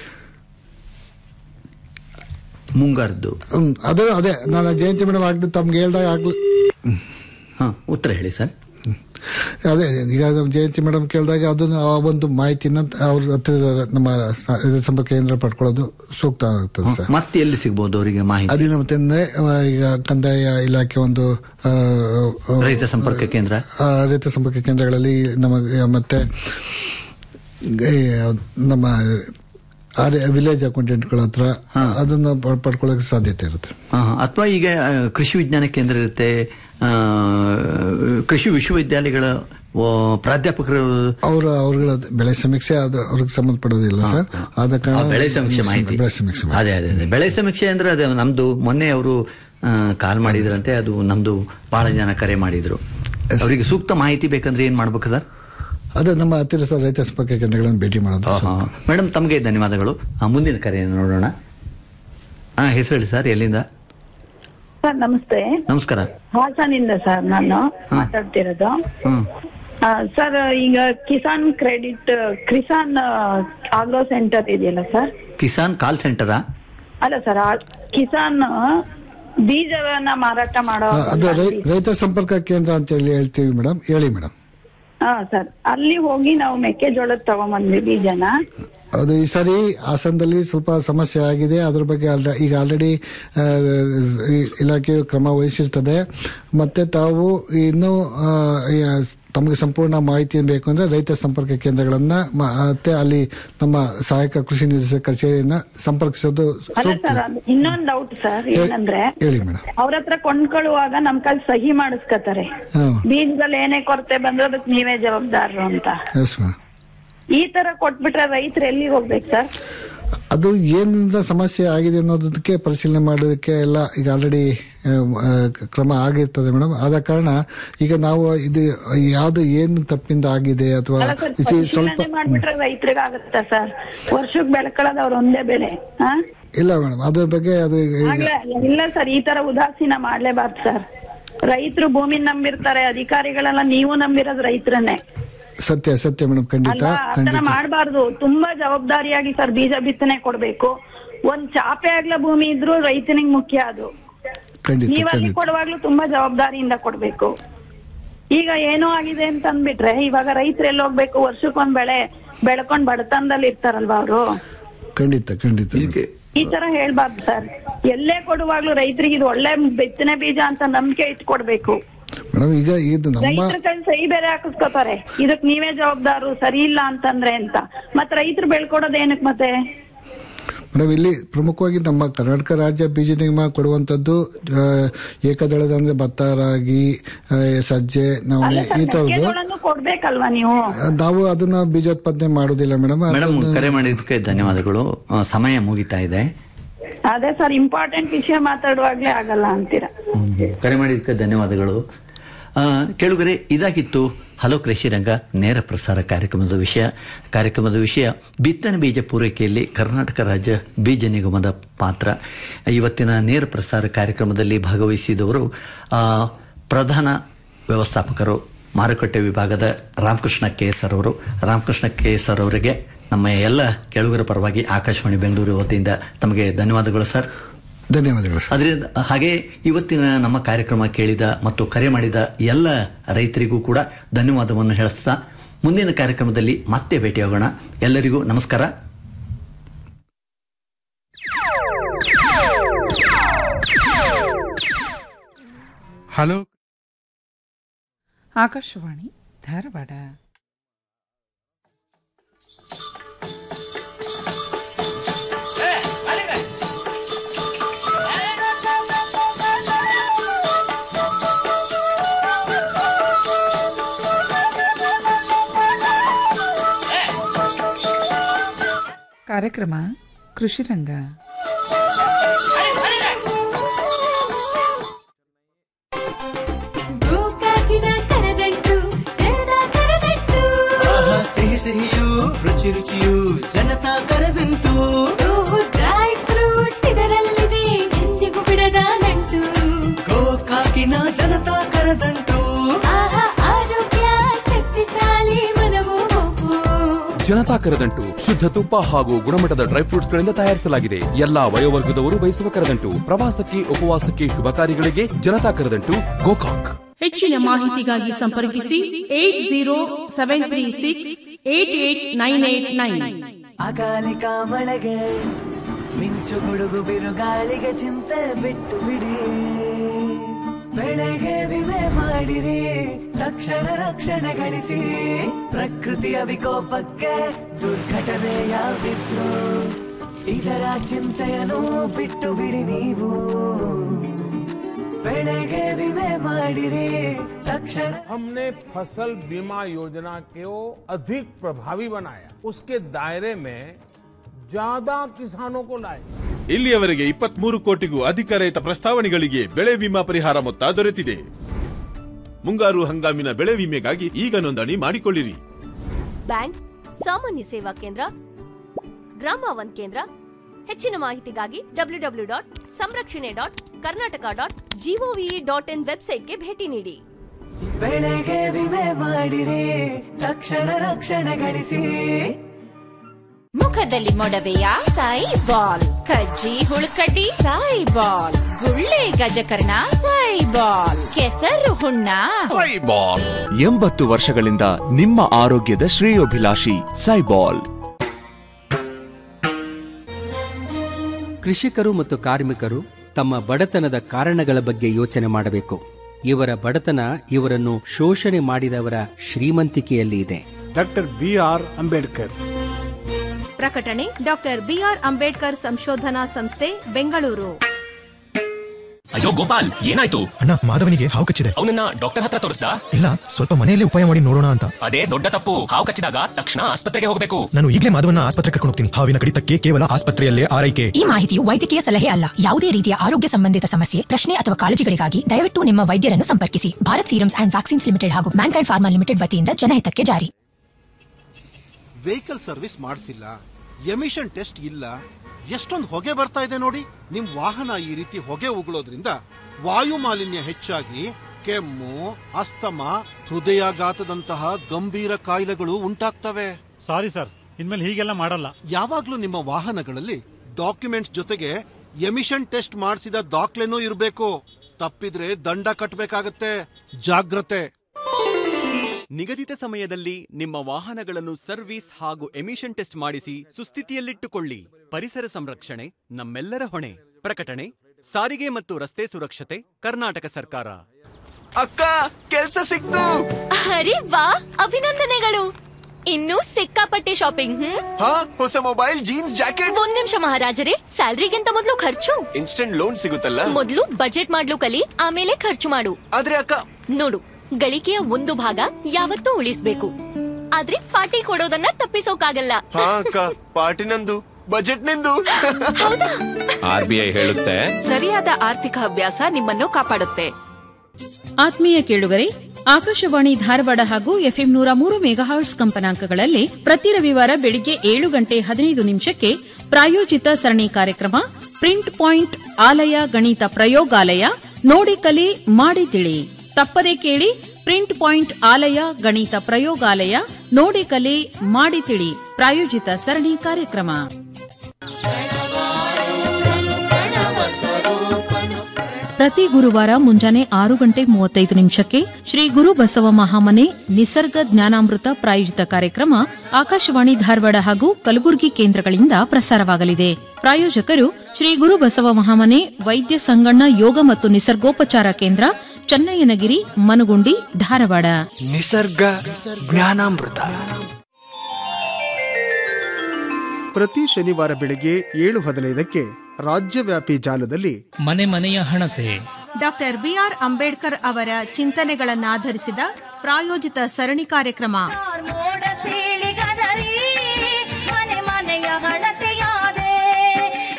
ಮುಂಗಾರದ್ದು ಹ್ಮ್, ಅದು ಅದೇ ನಾನು ಜಯಂತಿ ಮೇಡಮ್ ಆಗ್ಲಿ ತಮ್ಗೆ ಹೇಳ್ದಾಗ ಆಗ್ಲಿ ಹಾ ಉತ್ತರ ಹೇಳಿ ಸರ್ ಅದೇ ಈಗ ನಮ್ಮ ಜಯಂತಿ ಮೇಡಮ್ ಕೇಳಿದಾಗ ಅದನ್ನ ಆ ಒಂದು ಮಾಹಿತಿನ ಅವ್ರ ಹತ್ರ ನಮ್ಮ ಸಂಪರ್ಕ ಕೇಂದ್ರ ಪಡ್ಕೊಳ್ಳೋದು ಸೂಕ್ತ ಆಗ್ತದೆ ಸರ್ ಮತ್ತೆ ಎಲ್ಲಿ ಸಿಗ್ಬೋದು ಅವರಿಗೆ ಮಾಹಿತಿ ಅದಿಲ್ಲ ಮತ್ತೆ ಅಂದ್ರೆ, ಆ, ಈಗ ಕಂದಾಯ ಇಲಾಖೆ ಒಂದು ಆ, ಆ, ರೈತ ಸಂಪರ್ಕ ಕೇಂದ್ರ ಆ, ರೈತ ಸಂಪರ್ಕ ಕೇಂದ್ರಗಳಲ್ಲಿ ನಮಗೆ ಮತ್ತೆ ಈ ನಮ್ಮ ವಿಲೇಜ್ ಅಕೌಂಟೆಂಟ್ಗಳ ಹತ್ರ ಅದನ್ನ ಪಡ್- ಪಡ್ಕೊಳ್ಳೋಕೆ ಸಾಧ್ಯತೆ ಇರುತ್ತೆ ಅಥವಾ ಈಗ ಆ, ಕೃಷಿ ವಿಜ್ಞಾನ ಕೇಂದ್ರ ಇರುತ್ತೆ ಆ, ಕೃಷಿ ವಿಶ್ವವಿದ್ಯಾಲಯಗಳ ಆ, ಪ್ರಾಧ್ಯಾಪಕರು ಅವರ ಅವ್ರಗಳ ಬೆಳೆ ಸಮೀಕ್ಷೆ ಅದು ಅವ್ರಿಗೆ ಸಂಬಂಧಪಡೋದಿಲ್ಲ ಸರ್ ಆದ ಆ, ಕಾರಣ ಬೆಳೆ ಸಮೀಕ್ಷೆ ಮಾಹಿತಿ ಬೆಳೆ ಸಮೀಕ್ಷೆ ಅದೇ ಅದೇ ಅದೇ ಬೆಳೆ ಸಮೀಕ್ಷೆ ಅಂದ್ರೆ ಅದೇ ನಮ್ದು ಮೊನ್ನೆ ಅವರು ಕಾಲ್ ಮಾಡಿದ್ರಂತೆ ಅದು ನಮ್ದು ಬಹಳ ಜನ ಕರೆ ಮಾಡಿದ್ರು ಅವರಿಗೆ ಸೂಕ್ತ ಮಾಹಿತಿ ಬೇಕಂದ್ರೆ ಏನ್ ಮಾಡ್ಬೇಕು ಸರ್ ಅದೇ ನಮ್ಮ ಹತ್ತಿರ ರೈತ ಸಂಪರ್ಕ ಕೇಂದ್ರಗಳನ್ನು ಭೇಟಿ ಮಾಡೋದು ಮೇಡಮ್ ತಮಗೆ ಧನ್ಯವಾದಗಳು ಆ, ಮುಂದಿನ ಕರೆಯನ್ನು ನೋಡೋಣ ಹಾ ಹೆಸರು ಹೇಳಿ ಸರ್ ಎಲ್ಲಿಂದ ಸರ್ ನಮಸ್ತೆ ನಮಸ್ಕಾರ ಹಾಸನಿಂದ ಸರ್ ನಾನು ಮಾತಾಡ್ತಿರೋದು ಹ್ಮ್ ಆ, ಸರ್ ಈಗ Kisan credit Kisan agro centre ಇದೆಯಲ್ಲ ಸರ್ ಕಿಸಾನ್ ಕಾಲ್ ಸೆಂಟರಾ ಅಲ್ಲ ಸರ್ ಆ ಕಿಸಾನ್ ಬೀಜವನ್ನ ಮಾರಾಟ ಮಾಡೋ ಆ, ಅದು ರೈ- ರೈತ ಸಂಪರ್ಕ ಕೇಂದ್ರ ಅಂತ ಹೇಳಿ ಹೇಳ್ತೀವಿ ಮೇಡಮ್ ಹೇಳಿ ಮೇಡಮ್ ಹಾ ಸರ್ ಅಲ್ಲಿ ಹೋಗಿ ನಾವು ಮೆಕ್ಕೆಜೋಳದ ತಗೊಂಬಂದ್ವಿ ಬೀಜನ ಅದು ಈ ಸಾರಿ ಹಾಸನದಲ್ಲಿ ಸ್ವಲ್ಪ ಸಮಸ್ಯೆ ಆಗಿದೆ ಅದ್ರ ಬಗ್ಗೆ ಆಲ್ರೆ- ಈಗ ಆಲ್ರೆಡಿ ಇಲಾಖೆಯು ಕ್ರಮ ವಹಿಸಿರ್ತದೆ ಮತ್ತೆ ತಾವು ಇನ್ನೂ ಆ, ಯ- ತಮಗೆ ಸಂಪೂರ್ಣ ಮಾಹಿತಿ ಬೇಕು ಅಂದ್ರೆ ರೈತ ಸಂಪರ್ಕ ಕೇಂದ್ರಗಳನ್ನ ಮ- ಮತ್ತೆ ಅಲ್ಲಿ ನಮ್ಮ ಸಹಾಯಕ ಕೃಷಿ ನಿರ್ದೇಶಕ ಕಚೇರಿಯನ್ನ ಸಂಪರ್ಕಿಸೋದು ಅಲ್ಲ ಸೂಕ್ತ ಸರ್ ಅದು ಇನ್ನೊಂದ್ ಡೌಟ್ ಸರ್ ಏನಂದ್ರೆ ಹೇಳಿ ಮೇಡಮ್ ಅವ್ರ ಹತ್ರ ಕೊಂಡ್ಕೊಳ್ಳುವಾಗ ನಮ್ ಕೈಲಿ ಸಹಿ ಮಾಡಿಸ್ಕೊತಾರೆ ಹಾ ಬೀಜದಲ್ಲಿ ಏನೇ ಕೊರತೆ ಬಂದ್ರೆ ಅದಕ್ಕೆ ನೀವೇ ಜವಾಬ್ದಾರರು ಅಂತ ಎಸ್ ಮೇಡಮ್ ಈ ತರ ಕೊಟ್ಬಿಟ್ರೆ ರೈತರು ಎಲ್ಲಿಗೆ ಹೋಗ್ಬೇಕು ಸರ್ ಅದು ಏನಿಂದ ಸಮಸ್ಯೆ ಆಗಿದೆ ಅನ್ನೋದಕ್ಕೆ ಪರಿಶೀಲನೆ ಮಾಡೋದಕ್ಕೆ ಎಲ್ಲ ಈಗ ಆಲ್ರೆಡಿ ಕ್ರಮ ಆಗಿರ್ತದೆ ಮೇಡಮ್ ಆದ ಕಾರಣ ಈಗ ನಾವು ಇದು ಯಾವ್ದು ಏನು ತಪ್ಪಿಂದ ಆಗಿದೆ ಅಥವಾ ಅಲ್ಲ ಸರ್ ಇದು ಸ್ವಲ್ಪ ಪರಿಶೀಲನೆ ಮಾಡ್ಬಿಟ್ರೆ ರೈತರಿಗೆ ಆಗುತ್ತಾ ಸರ್ ವರ್ಷಕ್ಕೆ ಬೆಳ್ಕೊಳ್ಳೋದು ಅವ್ರ ಒಂದೇ ಬೆಲೆ ಹಾ ಇಲ್ಲ ಮೇಡಮ್ ಅದ್ರ ಬಗ್ಗೆ ಅದು ಈಗ ಆಗ್ಲೇ ಇಲ್ಲ ಸರ್ ಈ ತರ ಉದಾಸೀನ ಮಾಡ್ಲೇಬಾರ್ದು ಸರ್ ರೈತರು ಭೂಮಿ ನಂಬಿರ್ತಾರೆ ಅಧಿಕಾರಿಗಳೆಲ್ಲ ನೀವು ನಂಬಿರೋದು ರೈತರನ್ನೇ ಸತ್ಯ ಸತ್ಯ ಮೇಡಮ್ ಖಂಡಿತ ಅಲ್ವಾ ಆತರ ಖಂಡಿತ ಮಾಡಬಾರ್ದು ತುಂಬಾ ಜವಾಬ್ದಾರಿಯಾಗಿ ಸರ್ ಬೀಜ ಬಿತ್ತನೆ ಕೊಡ್ಬೇಕು ಒಂದ್ ಚಾಪೆ ಆಗ್ಲ ಭೂಮಿ ಇದ್ರು ರೈತನಿಗೆ ಮುಖ್ಯ ಅದು ಖಂಡಿತ ನೀವ್ ಅಲ್ಲಿ ಖಂಡಿತ ಕೊಡುವಾಗ್ಲೂ ತುಂಬಾ ಜವಾಬ್ದಾರಿಯಿಂದ ಕೊಡ್ಬೇಕು ಈಗ ಏನೋ ಆಗಿದೆ ಅಂತ ಅಂದ್ಬಿಟ್ರೆ ಇವಾಗ ರೈತರು ಎಲ್ಲಿ ಹೋಗ್ಬೇಕು ವರ್ಷಕ್ಕೊಂದ್ ಬೆಳೆ ಬೆಳ್ಕೊಂಡ್ ಬಡತನದಲ್ಲಿ ಇರ್ತಾರಲ್ವಾ ಅವರು ಖಂಡಿತ ಖಂಡಿತ ಈ ತರ ಹೇಳ್ಬಾರ್ದು ಸರ್ ಎಲ್ಲೇ ಕೊಡುವಾಗ್ಲೂ ರೈತರಿಗೆ ಇದು ಒಳ್ಳೆ ಬಿತ್ತನೆ ಬೀಜ ಅಂತ ನಂಬಿಕೆ ಇಟ್ಕೊಡ್ಬೇಕು ಮೇಡಮ್ ಈಗ ಇದು ನಮ್ಮ ರೈತರ ಕೈ ಸಹಿ ಬೇರೆ ಹಾಕಿಸ್ಕೋತಾರೆ ಇದಕ್ ನೀವೇ ಜವಾಬ್ದಾರು ಸರಿ ಇಲ್ಲ ಅಂತಂದ್ರೆ ಅಂತ ಮತ್ ರೈತರು ಬೆಳ್ಕೊಡೋದ್ ಏನಕ್ ಮತ್ತೆ ಮೇಡಮ್ ಇಲ್ಲಿ ಪ್ರಮುಖವಾಗಿ ನಮ್ಮ ಕರ್ನಾಟಕ ರಾಜ್ಯ ಬೀಜ ನಿಗಮ ಕೊಡುವಂತದ್ದು ಆ, ಏಕದಳದ ಅಂದ್ರೆ ಭತ್ತ ರಾಗಿ ಆ, ಸಜ್ಜೆ ನವಣೆ ಈ ತರದ್ದು ಮೆಕ್ಕೆಜೋಳನು ಕೊಡ್ಬೇಕಲ್ವಾ ನೀವು ನಾವು ಅದನ್ನ ಬೀಜೋತ್ಪಾದನೆ ಮಾಡೋದಿಲ್ಲ ಮೇಡಮ್ ಮೇಡಮ್ ಕರೆ ಮಾಡಿದ್ದಕ್ಕೆ ಧನ್ಯವಾದಗಳು ಆ, ಸಮಯ ಮುಗಿತಾ ಇದೆ ಅದೇ ಸರ್ ಇಂಪಾರ್ಟೆಂಟ್ ವಿಷಯ ಮಾತಾಡುವಾಗ್ಲೇ ಆಗಲ್ಲ ಅಂತೀರಾ ಕರೆ ಮಾಡಿದ್ದಕ್ಕೆ ಧನ್ಯವಾದಗಳು ಆ, ಕೇಳುಗರೆ ಇದಾಗಿತ್ತು ಹಲೋ ಕೃಷಿ ರಂಗ ನೇರ ಪ್ರಸಾರ ಕಾರ್ಯಕ್ರಮದ ವಿಷಯ ಕಾರ್ಯಕ್ರಮದ ವಿಷಯ ಬಿತ್ತನೆ ಬೀಜ ಪೂರೈಕೆಯಲ್ಲಿ ಕರ್ನಾಟಕ ರಾಜ್ಯ ಬೀಜ ನಿಗಮದ ಪಾತ್ರ ಇವತ್ತಿನ ನೇರ ಪ್ರಸಾರ ಕಾರ್ಯಕ್ರಮದಲ್ಲಿ ಭಾಗವಹಿಸಿದವರು ಆ, ಪ್ರಧಾನ ವ್ಯವಸ್ಥಾಪಕರು ಮಾರುಕಟ್ಟೆ ವಿಭಾಗದ ರಾಮಕೃಷ್ಣ ಕೆ ಎಸ್ ಅವರು ರಾಮಕೃಷ್ಣ ಕೆ ಎಸ್ ಅವರಿಗೆ ನಮ್ಮ ಎಲ್ಲ ಕೇಳುಗರ ಪರವಾಗಿ ಆಕಾಶವಾಣಿ ಬೆಂಗಳೂರು ವತಿಯಿಂದ ತಮಗೆ ಧನ್ಯವಾದಗಳು ಸರ್ ಧನ್ಯವಾದಗಳು ಅದರಿಂದ ಹಾಗೆ ಇವತ್ತಿನ ನಮ್ಮ ಕಾರ್ಯಕ್ರಮ ಕೇಳಿದ ಮತ್ತು ಕರೆ ಮಾಡಿದ ಎಲ್ಲ ರೈತರಿಗೂ ಕೂಡ ಧನ್ಯವಾದವನ್ನು ಹೇಳಿಸ್ತಾ ಮುಂದಿನ ಕಾರ್ಯಕ್ರಮದಲ್ಲಿ ಮತ್ತೆ ಭೇಟಿಯಾಗೋಣ ಎಲ್ಲರಿಗೂ ನಮಸ್ಕಾರ ಹಲೋ ಆಕಾಶವಾಣಿ ಧಾರವಾಡ ಕಾರ್ಯಕ್ರಮ ಕೃಷಿರಂಗ ಗೋಕಾಕಿನ ಕರದಂಟು ಜನದ ಕರದಂಟು ಆಹಾ ಸಿಹಿ ಸಿಹಿಯು ರುಚಿ ರುಚಿಯು ಜನತಾ ಕರದಂಟು ಗೋಹು ಡ್ರೈ ಫ್ರೂಟ್ಸ್ ಇದರಲ್ಲಿದೆ ಎಂದಿಗೂ ಬಿಡದ ನಂಟು ಗೋಕಾಕಿನ ಜನತಾ ಕರದಂಟು ಆಹಾ ಆರೋಗ್ಯ ಶಕ್ತಿಶಾಲಿ ಮನವು ಒಪ್ಪು ಜನತಾ ಕರದಂಟು ಶುದ್ಧ ತುಪ್ಪ ಹಾಗೂ ಗುಣಮಟ್ಟದ ಡ್ರೈ ಫ್ರೂಟ್ಸ್ ಗಳಿಂದ ತಯಾರಿಸಲಾಗಿದೆ ಎಲ್ಲಾ ವಯೋವರ್ಗದವರು ಬಯಸುವ ಕರದಂಟು ಪ್ರವಾಸಕ್ಕೆ ಉಪವಾಸಕ್ಕೆ ಶುಭ ಕಾರ್ಯಗಳಿಗೆ ಜನತಾ ಕರದಂಟು ಗೋಕಾಕ್ ಹೆಚ್ಚಿನ ಮಾಹಿತಿಗಾಗಿ ಸಂಪರ್ಕಿಸಿ eight zero seven three six eight eight nine eight nine ಅಕಾಲಿಕ ಮಳೆಗೆ ಮಿಂಚು ಗುಡುಗು ಬಿರುಗಾಳಿಗೆ ಚಿಂತೆ ಬಿಟ್ಟು ಬಿಡಿ ಬೆಳೆಗೆ ವಿಮೆ ಮಾಡಿರಿ ತಕ್ಷಣ ರಕ್ಷಣೆ ಗಳಿಸಿ ಪ್ರಕೃತಿಯ ವಿಕೋಪಕ್ಕೆ ದುರ್ಘಟನೆ ಯಾವಿದ್ರು ಇದರ ಚಿಂತೆಯನ್ನು ಬಿಟ್ಟು ಬಿಡಿ ನೀವು ಬೆಳೆಗೆ ವಿಮೆ ಮಾಡಿರಿ ತಕ್ಷಣ हमने फसल बीमा योजना को अधिक प्रभावी बनाया उसके दायरे में ज्यादा किसानों को लाए ಇಲ್ಲಿಯವರೆಗೆ ಇಪ್ಪತ್ಮೂರು ಕೋಟಿಗೂ ಅಧಿಕ ರೈತ ಪ್ರಸ್ತಾವನೆಗಳಿಗೆ ಬೆಳೆ ವಿಮಾ ಪರಿಹಾರ ಮೊತ್ತ ದೊರೆತಿದೆ ಮುಂಗಾರು ಹಂಗಾಮಿನ ಬೆಳೆ ವಿಮೆಗಾಗಿ ಈಗ ನೋಂದಣಿ ಮಾಡಿಕೊಳ್ಳಿರಿ ಬ್ಯಾಂಕ್ ಸಾಮಾನ್ಯ ಸೇವಾ ಕೇಂದ್ರ ಗ್ರಾಮ ಒನ್ ಕೇಂದ್ರ ಹೆಚ್ಚಿನ ಮಾಹಿತಿಗಾಗಿ ಡಬ್ಲ್ಯೂ ಡಬ್ಲ್ಯೂ ಡಾಟ್ ಸಂರಕ್ಷಣೆ dot Karnataka dot gov dot in ವೆಬ್ಸೈಟ್ಗೆ ಭೇಟಿ ನೀಡಿ ಬೆಳೆಗೆ ವಿಮೆ ಮಾಡಿರಿ ತಕ್ಷಣ ರಕ್ಷಣೆ ಗಳಿಸಿ ಮುಖದಲ್ಲಿ ಮೊಡವೆಯ ಸಾಯಿ ಬಾಲ್ ಕಜ್ಜಿ ಹುಳುಕಡ್ಡಿ ಸಾಯಿ ಬಾಲ್ ಗುಳ್ಳೆ ಗಜಕರ್ಣ ಸಾಯಿ ಬಾಲ್ ಕೆಸರು ಹುಣ್ಣ ಎಂಬತ್ತು ವರ್ಷಗಳಿಂದ ನಿಮ್ಮ ಆರೋಗ್ಯದ ಶ್ರೇಯೋಭಿಲಾಷಿ ಸೈಬಾಲ್ ಕೃಷಿಕರು ಮತ್ತು ಕಾರ್ಮಿಕರು ತಮ್ಮ ಬಡತನದ ಕಾರಣಗಳ ಬಗ್ಗೆ ಯೋಚನೆ ಮಾಡಬೇಕು ಇವರ ಬಡತನ ಇವರನ್ನು ಶೋಷಣೆ ಮಾಡಿದವರ ಶ್ರೀಮಂತಿಕೆಯಲ್ಲಿ ಇದೆ ಡಾಕ್ಟರ್ ಬಿ ಆರ್ ಅಂಬೇಡ್ಕರ್ ಪ್ರಕಟಣೆ ಡಾಕ್ಟರ್ ಬಿಆರ್ ಅಂಬೇಡ್ಕರ್ ಸಂಶೋಧನಾ ಸಂಸ್ಥೆ ಬೆಂಗಳೂರು ಅಯ್ಯೋ ಗೋಪಾಲ್ ಏನಾಯ್ತು ಅಣ್ಣ ಮಾಧವನಿಗೆ ಹಾವು ಕಚ್ಚಿದೆ ಅವನನ್ನ ಡಾಕ್ಟರ್ ಹತ್ರ ತೋರಿಸ್ದಾ ಇಲ್ಲ ಸ್ವಲ್ಪ ಮನೆಯಲ್ಲೇ ಉಪಾಯ ಮಾಡಿ ನೋಡೋಣ ಅಂತ ಅದೇ ದೊಡ್ಡ ತಪ್ಪು ಹಾವು ಕಚ್ಚಿದಾಗ ತಕ್ಷಣ ಆಸ್ಪತ್ರೆಗೆ ಹೋಗಬೇಕು ನಾನು ಈಗಲೇ ಮಾಧವನ ಆಸ್ಪತ್ರೆ ಕರ್ಕೊಂಡು ಹೋಗ್ತೀನಿ ಹಾವಿನ ಕಡಿತಕ್ಕೆ ಕೇವಲ ಆಸ್ಪತ್ರೆಯಲ್ಲೇ ಆರೈಕೆ ಈ ಮಾಹಿತಿಯು ವೈದ್ಯಕೀಯ ಸಲಹೆ ಅಲ್ಲ ಯಾವುದೇ ರೀತಿಯ ಆರೋಗ್ಯ ಸಂಬಂಧಿತ ಸಮಸ್ಯೆ ಪ್ರಶ್ನೆ ಅಥವಾ ಕಾಳಜಿಗಳಿಗಾಗಿ ದಯವಿಟ್ಟು ನಿಮ್ಮ ವೈದ್ಯರನ್ನು ಸಂಪರ್ಕಿಸಿ Bharat serums and vaccines limited ಹಾಗೂ ಮ್ಯಾನ್ಕೈಂಡ್ ಫಾರ್ಮಾ ಲಿಮಿಟೆಡ್ ವತಿಯಿಂದ ಜನಹಿತಕ್ಕೆ ಜಾರಿ ವೆಹಿಕಲ್ ಸರ್ವಿಸ್ ಮಾಡಿಸಿಲ್ಲ ಎಮಿಷನ್ ಟೆಸ್ಟ್ ಇಲ್ಲ ಎಷ್ಟೊಂದು ಹೊಗೆ ಬರ್ತಾ ಇದೆ ನೋಡಿ ನಿಮ್ ವಾಹನ ಈ ರೀತಿ ಹೊಗೆ ಉಗುಳೋದ್ರಿಂದ ವಾಯು ಮಾಲಿನ್ಯ ಹೆಚ್ಚಾಗಿ ಕೆಮ್ಮು ಅಸ್ತಮ ಹೃದಯಾಘಾತದಂತಹ ಗಂಭೀರ ಕಾಯಿಲೆಗಳು ಉಂಟಾಗ್ತವೆ ಸಾರಿ ಸರ್ ಇನ್ಮೇಲೆ ಹೀಗೆಲ್ಲ ಮಾಡಲ್ಲ ಯಾವಾಗ್ಲೂ ನಿಮ್ಮ ವಾಹನಗಳಲ್ಲಿ ಡಾಕ್ಯುಮೆಂಟ್ಸ್ ಜೊತೆಗೆ ಎಮಿಷನ್ ಟೆಸ್ಟ್ ಮಾಡಿಸಿದ ದಾಖಲೆನೂ ಇರಬೇಕು ತಪ್ಪಿದ್ರೆ ದಂಡ ಕಟ್ಟಬೇಕಾಗತ್ತೆ ಜಾಗ್ರತೆ ನಿಗದಿತ ಸಮಯದಲ್ಲಿ ನಿಮ್ಮ ವಾಹನಗಳನ್ನು ಸರ್ವಿಸ್ ಹಾಗೂ ಎಮಿಷನ್ ಟೆಸ್ಟ್ ಮಾಡಿಸಿ ಸುಸ್ಥಿತಿಯಲ್ಲಿಟ್ಟುಕೊಳ್ಳಿ ಪರಿಸರ ಸಂರಕ್ಷಣೆ ನಮ್ಮೆಲ್ಲರ ಹೊಣೆ ಪ್ರಕಟಣೆ ಸಾರಿಗೆ ಮತ್ತು ರಸ್ತೆ ಸುರಕ್ಷತೆ ಕರ್ನಾಟಕ ಸರ್ಕಾರ ಅಕ್ಕ ಕೆಲ್ಸ ಸಿಕ್ತು ಅರೆ ವಾ ಅಭಿನಂದನೆಗಳು ಇನ್ನೂ ಸಿಕ್ಕಾಪಟ್ಟೆ ಶಾಪಿಂಗ್ ಹ್ಮ್ ಹಾ ಹೊಸ ಮೊಬೈಲ್ ಜೀನ್ಸ್ ಜಾಕೆಟ್ ಒಂದ್ ನಿಮಿಷ ಮಹಾರಾಜರೇ ಸ್ಯಾಲ್ರಿಗಿಂತ ಮೊದಲು ಖರ್ಚು ಇನ್ಸ್ಟೆಂಟ್ ಲೋನ್ ಸಿಗುತ್ತಲ್ಲ ಮೊದಲು ಬಜೆಟ್ ಮಾಡ್ಲು ಕಲಿ ಆಮೇಲೆ ಖರ್ಚು ಮಾಡು ಆದ್ರೆ ಅಕ್ಕ ನೋಡು ಗಳಿಕೆಯ ಒಂದು ಭಾಗ ಯಾವತ್ತೂ ಉಳಿಸ್ಬೇಕು ಆದ್ರೆ ಪಾರ್ಟಿ ಕೊಡೋದನ್ನ ತಪ್ಪಿಸೋಕಾಗಲ್ಲ ಹಾ ಅಕ್ಕ ಪಾರ್ಟಿ ನಂದು ಬಜೆಟ್ ನಿಂದು ಆರ್ ಬಿ ಐ ಹೇಳುತ್ತೆ ಸರಿಯಾದ ಆರ್ಥಿಕ ಅಭ್ಯಾಸ ನಿಮ್ಮನ್ನು ಕಾಪಾಡುತ್ತೆ ಆತ್ಮೀಯ ಕೇಳುಗರೆ ಆಕಾಶವಾಣಿ ಧಾರವಾಡ ಹಾಗೂ ಎಫ್ಎಂ ನೂರ ಮೂರು ಮೆಗಾಹರ್ಟ್ಸ್ ಕಂಪನಾಂಕಗಳಲ್ಲಿ ಪ್ರತಿ ರವಿವಾರ ಬೆಳಿಗ್ಗೆ ಏಳು ಗಂಟೆ ಹದಿನೈದು ನಿಮಿಷಕ್ಕೆ ಪ್ರಾಯೋಜಿತ ಸರಣಿ ಕಾರ್ಯಕ್ರಮ ಪ್ರಿಂಟ್ ಪಾಯಿಂಟ್ ಆಲಯ ಗಣಿತ ಪ್ರಯೋಗಾಲಯ ನೋಡಿ ಕಲಿ ಮಾಡಿ ತಿಳಿ ತಪ್ಪದೆ ಕೇಳಿ ಪ್ರಿಂಟ್ ಪಾಯಿಂಟ್ ಆಲಯ ಗಣಿತ ಪ್ರಯೋಗಾಲಯ ನೋಡಿ ಕಲಿ ಮಾಡಿ ತಿಳಿ ಪ್ರಾಯೋಜಿತ ಸರಣಿ ಕಾರ್ಯಕ್ರಮ ಪ್ರತಿ ಗುರುವಾರ ಮುಂಜಾನೆ ಆರು ಗಂಟೆ ಮೂವತ್ತೈದು ನಿಮಿಷಕ್ಕೆ ಶ್ರೀ ಗುರು ಬಸವ ಮಹಾಮನೆ ನಿಸರ್ಗ ಜ್ಞಾನಾಮೃತ ಪ್ರಾಯೋಜಿತ ಕಾರ್ಯಕ್ರಮ ಆಕಾಶವಾಣಿ ಧಾರವಾಡ ಹಾಗೂ ಕಲಬುರಗಿ ಕೇಂದ್ರಗಳಿಂದ ಪ್ರಸಾರವಾಗಲಿದೆ ಪ್ರಾಯೋಜಕರು ಶ್ರೀ ಗುರು ಬಸವ ಮಹಾಮನೆ ವೈದ್ಯ ಸಂಗಣ್ಣ ಯೋಗ ಮತ್ತು ನಿಸರ್ಗೋಪಚಾರ ಕೇಂದ್ರ ಚನ್ನಯ್ಯನಗಿರಿ ಮನಗುಂಡಿ ಧಾರವಾಡ ನಿಸರ್ಗ ಜ್ಞಾನಾಮೃತ ಪ್ರತಿ ಶನಿವಾರ ಬೆಳಗ್ಗೆ ಏಳು ಹದಿನೈದಕ್ಕೆ ರಾಜ್ಯವ್ಯಾಪಿ ಜಾಲದಲ್ಲಿ ಮನೆ ಮನೆಯ ಹಣತೆ ಡಾಕ್ಟರ್ ಬಿಆರ್ ಅಂಬೇಡ್ಕರ್ ಅವರ ಚಿಂತನೆಗಳನ್ನಾಧರಿಸಿದ ಪ್ರಾಯೋಜಿತ ಸರಣಿ ಕಾರ್ಯಕ್ರಮ ಮೋಡ ಸೀಳಿಗದರಿ ಮನೆ ಮನೆಯ ಹಣತೆ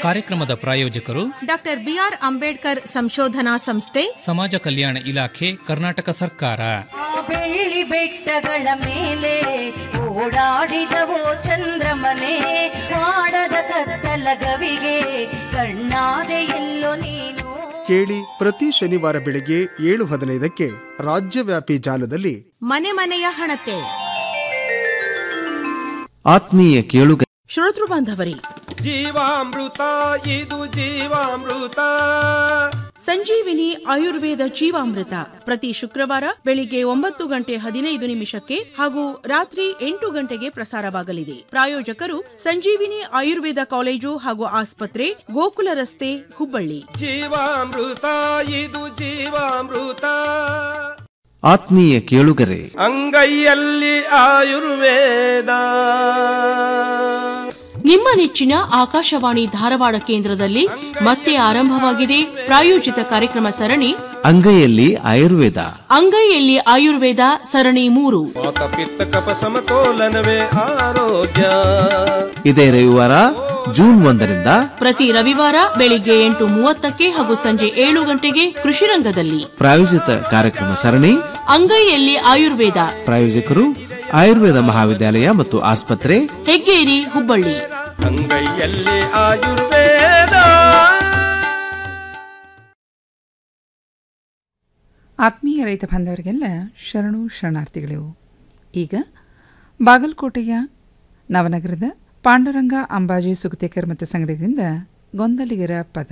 ಕಾರ್ಯಕ್ರಮದ ಪ್ರಾಯೋಜಕರು ಡಾಕ್ಟರ್ ಬಿಆರ್ ಅಂಬೇಡ್ಕರ್ ಸಂಶೋಧನಾ ಸಂಸ್ಥೆ ಸಮಾಜ ಕಲ್ಯಾಣ ಇಲಾಖೆ ಕರ್ನಾಟಕ ಸರ್ಕಾರ ಆ ಬೆಳ್ಳಿ ಬೆಟ್ಟಗಳ ಮೇಲೆ ಓಡಾಡಿದವೋ ಚಂದ್ರಮನೆ ಮಾಡದ ಕತ್ತಲ ಗವಿಗೆ ಕಣ್ಣಾದೆ ಎಲ್ಲೋ ನೀನು ಕೇಳಿ ಪ್ರತಿ ಶನಿವಾರ ಬೆಳಗ್ಗೆ ಏಳು ಹದಿನೈದಕ್ಕೆ ರಾಜ್ಯವ್ಯಾಪಿ ಜಾಲದಲ್ಲಿ ಮನೆ ಮನೆಯ ಹಣತೆ ಆತ್ಮೀಯ ಕೇಳುಗ ಶ್ರೋತೃ ಬಾಂಧವರೇ ಜೀವಾಮೃತ ಇದು ಜೀವಾಮೃತ ಸಂಜೀವಿನಿ ಆಯುರ್ವೇದ ಜೀವಾಮೃತ ಪ್ರತಿ ಶುಕ್ರವಾರ ಬೆಳಿಗ್ಗೆ ಒಂಬತ್ತು ಗಂಟೆ ಹದಿನೈದು ನಿಮಿಷಕ್ಕೆ ಹಾಗೂ ರಾತ್ರಿ ಎಂಟು ಗಂಟೆಗೆ ಪ್ರಸಾರವಾಗಲಿದೆ ಪ್ರಾಯೋಜಕರು ಸಂಜೀವಿನಿ ಆಯುರ್ವೇದ ಕಾಲೇಜು ಹಾಗೂ ಆಸ್ಪತ್ರೆ ಗೋಕುಲ ರಸ್ತೆ ಹುಬ್ಬಳ್ಳಿ ಜೀವಾಮೃತ ಇದು ಜೀವಾಮೃತ ಆತ್ಮೀಯ ಕೇಳುಗರೆ ಅಂಗೈಯಲ್ಲಿ ಆಯುರ್ವೇದ ನಿಮ್ಮ ನೆಚ್ಚಿನ ಆಕಾಶವಾಣಿ ಧಾರವಾಡ ಕೇಂದ್ರದಲ್ಲಿ ಮತ್ತೆ ಆರಂಭವಾಗಿದೆ ಪ್ರಾಯೋಜಿತ ಕಾರ್ಯಕ್ರಮ ಸರಣಿ ಅಂಗೈಯಲ್ಲಿ ಆಯುರ್ವೇದ ಅಂಗೈಯಲ್ಲಿ ಆಯುರ್ವೇದ ಸರಣಿ ಮೂರು ವಾತ ಪಿತ್ತ ಕಪ ಸಮತೋಲನವೇ ಆರೋಗ್ಯ ಇದೇ ರವಿವಾರ ಜೂನ್ ಒಂದರಿಂದ ಪ್ರತಿ ರವಿವಾರ ಬೆಳಿಗ್ಗೆ ಎಂಟು ಮೂವತ್ತಕ್ಕೆ ಹಾಗೂ ಸಂಜೆ ಏಳು ಗಂಟೆಗೆ ಕೃಷಿ ರಂಗದಲ್ಲಿ ಪ್ರಾಯೋಜಿತ ಕಾರ್ಯಕ್ರಮ ಸರಣಿ ಅಂಗೈಯಲ್ಲಿ ಆಯುರ್ವೇದ ಪ್ರಾಯೋಜಕರು ಆಯುರ್ವೇದ ಮಹಾವಿದ್ಯಾಲಯ ಮತ್ತು ಆಸ್ಪತ್ರೆ ಹೆಗ್ಗೇರಿ ಹುಬ್ಬಳ್ಳಿ ಅಂಗೈಯಲ್ಲಿ ಆಯುರ್ವೇದ ಆತ್ಮೀಯ ರೈತ ಬಾಂಧವರಿಗೆಲ್ಲ ಶರಣು ಶರಣಾರ್ಥಿಗಳು ಈಗ ಬಾಗಲಕೋಟೆಯ ನವನಗರದ ಪಾಂಡುರಂಗ ಅಂಬಾಜಿ ಸುಗತೇಕರ್ ಮತ್ತು ಸಂಗಡಿಗರಿಂದ ಗೊಂದಲಿಗರ ಪದ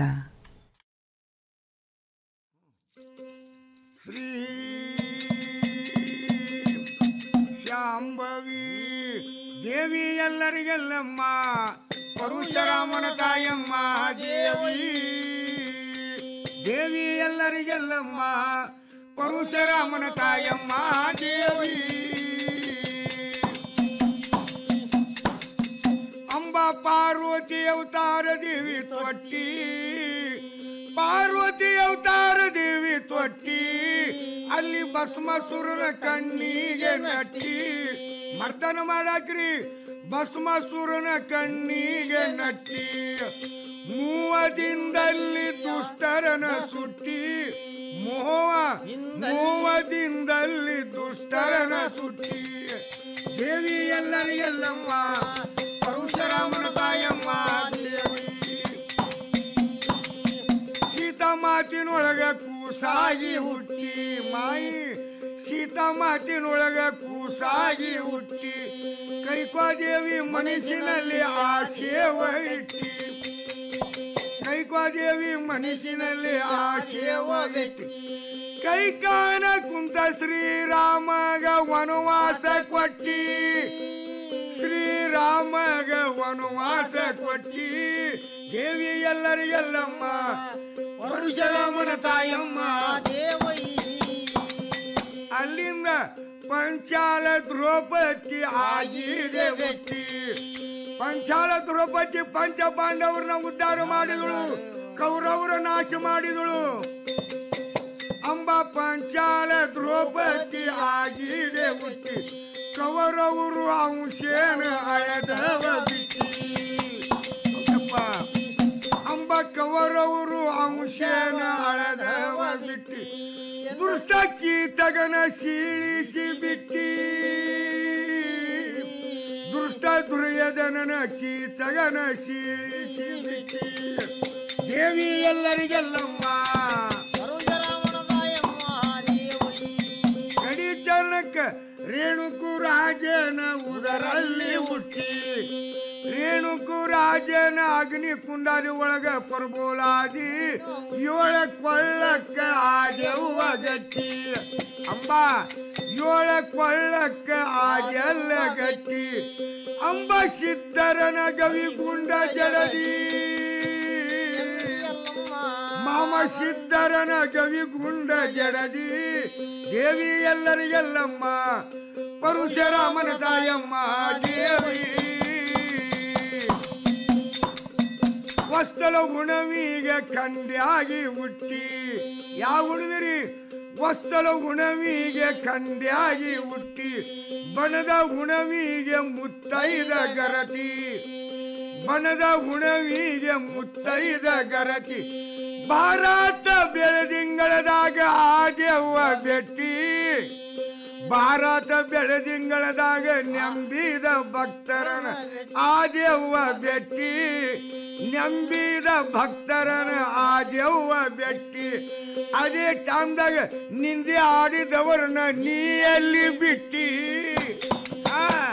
ಶಾಂಭವಿ ದೇವಿ ಎಲ್ಲರಿಗೆಲ್ಲಮ್ಮ ಪರಶುರಾಮನ ತಾಯಮ್ಮ ದೇವಿ ದೇವಿ ಎಲ್ಲರಿಗೆಲ್ಲಮ್ಮ ಪರಶುರಾಮನ ತಾಯಮ್ಮ ದೇವಿ ಅಂಬ ಪಾರ್ವತಿ ಅವತಾರ ದೇವಿ ತೊಟ್ಟಿ ಪಾರ್ವತಿ ಅವತಾರ ದೇವಿ ತೊಟ್ಟಿ ಅಲ್ಲಿ ಭಸ್ಮಸುರನ ಕಣ್ಣಿಗೆ ನಟ್ಟಿ ಮರ್ದನ ಮಾಡಾಕ್ರಿ ಭಸ್ಮಸುರನ ಕಣ್ಣಿಗೆ ನಟ್ಟಿ ಮೂವದಿಂದಲ್ಲಿ ದುಷ್ಟರನ ಸುಟ್ಟಿ ಮೋಹ ಮೂವದಿಂದಲ್ಲಿ ದುಷ್ಟರನ ಸುಟ್ಟಿ ದೇವಿ ಎಲ್ಲರಿಗೆಲ್ಲಮ್ಮ ಪರಶುರಾಮನ ತಾಯಮ್ಮ ದೇವಿ ಸೀತಾಮಾತಿನೊಳಗ ಕೂಸಾಗಿ ಹುಟ್ಟಿ ಮಾಯಿ ಸೀತಾಮಾತಿನೊಳಗ ಕೂಸಾಗಿ ಹುಟ್ಟಿ ಕೈಕೋದೇವಿ ಮನಸ್ಸಿನಲ್ಲಿ ಆಶೇವ ಇಟ್ಟಿ ಕೈಕೋದೇವಿ ಮನಸ್ಸಿನಲ್ಲಿ ಆಶೇವ ಇಟ್ಟಿ ಕೈಕಾನ ಕುಂತ ಶ್ರೀರಾಮಗ ವನವಾಸ ಕೊಟ್ಟಿ ಶ್ರೀರಾಮಗ ವನವಾಸ ಕೊಟ್ಟಿ ದೇವಿ ಎಲ್ಲರಿಗೆಲ್ಲಮ್ಮ ಪರಶುರಾಮನ ತಾಯಮ್ಮ ದೇವೈ ಅಲ್ಲಿಂದ ಪಂಚಾಲ ದ್ರೌಪದಿ ಆಗಿದೆ ವ್ಯಕ್ತಿ ಪಂಚಾಲ ದ್ರೌಪದಿ ಪಂಚ ಪಾಂಡವರನ್ನ ಉದ್ಧಾರ ಮಾಡಿದಳು ಕೌರವರ ನಾಶ ಮಾಡಿದಳು ಅಂಬ ಪಂಚಾಲ ದ್ರೌಪದಿ ಆಗಿದೆ ಹುಟ್ಟಿ ಕೌರವರು ಅಂಶೇನ ಅಳೆದವ ಬಿಟ್ಟಿ ಯಪ್ಪ, ಅಂಬ ಕವರವರು ಅಂಶೇನ ಅಳೆದವ ಬಿಟ್ಟಿ ದುಷ್ಟ ಕೀಚಗನ ಶೀಳಿಸಿ ಬಿಟ್ಟಿ ದುಷ್ಟ ದುರ್ಯದನನ ಕೀಚಗನ ಶೀಳಿಸಿ ಬಿಟ್ಟಿ ದೇವಿ ಎಲ್ಲರಿಗೆಲ್ಲಮ್ಮ ಕಡಿ ಚರಣಕ್ಕ ರೇಣುಕು ರಾಜನ ಉದರಲ್ಲಿ ಹುಟ್ಟಿ ರೇಣುಕು ರಾಜನ ಅಗ್ನಿ ಕುಂಡಾಲಿ ಒಳಗ ಪರ್ಬೋಲಾದಿ ಏಳ ಕೊಳ್ಳಕ್ಕ ಆದೆವ್ವ ಗಟ್ಟಿ ಅಂಬ ಏಳ ಕೊಳ್ಳಕ್ಕ ಆದೆಲ್ಲ ಗಟ್ಟಿ ಅಂಬ ಸಿದ್ಧರನ ಗವಿಗುಂಡ ಜಡದಿ ಮಾಮ ಸಿದ್ಧರನ ಗವಿಗುಂಡ ಜಡದಿ ದೇವಿ ಎಲ್ಲರಿಗೆಲ್ಲಮ್ಮ ಪರಶುರಾಮನ ತಾಯಮ್ಮ ದೇವಿ ವಸ್ತಲ ಗುಣವಿಗೆ ಕಂಡ್ಯಾಗಿ ಹುಟ್ಟಿ ಯಾವ ಉಣಿದಿರಿ ವಸ್ತಲ ಗುಣವಿಗೆ ಕಂಡ್ಯಾಗಿ ಹುಟ್ಟಿ ಬಣದ ಗುಣವಿಗೆ ಮುತ್ತೈದ ಗರತಿ ಬನದ ಹುಣವಿಗೆ ಮುತ್ತೈದ ಗರತಿ ಭಾರತ ಬೆಳದಿಂಗಳದಾಗ ಆದ್ಯವ್ವ ಬೆಟ್ಟಿ ಭಾರತ ಬೆಳದಿಂಗಳದಾಗ ನಂಬಿದ ಭಕ್ತರನ ಆದ್ಯವ್ವ ಬೆಟ್ಟಿ ನಂಬಿದ ಭಕ್ತರನ ಆದ್ಯವ್ವ ಬೆಟ್ಟಿ ಅದೇ ಟೈಮ್ದಾಗ ನಿಂದೆ ಆಡಿದವರನ್ನ ನೀ ಎಲ್ಲಿ ಬಿಟ್ಟಿ ಆ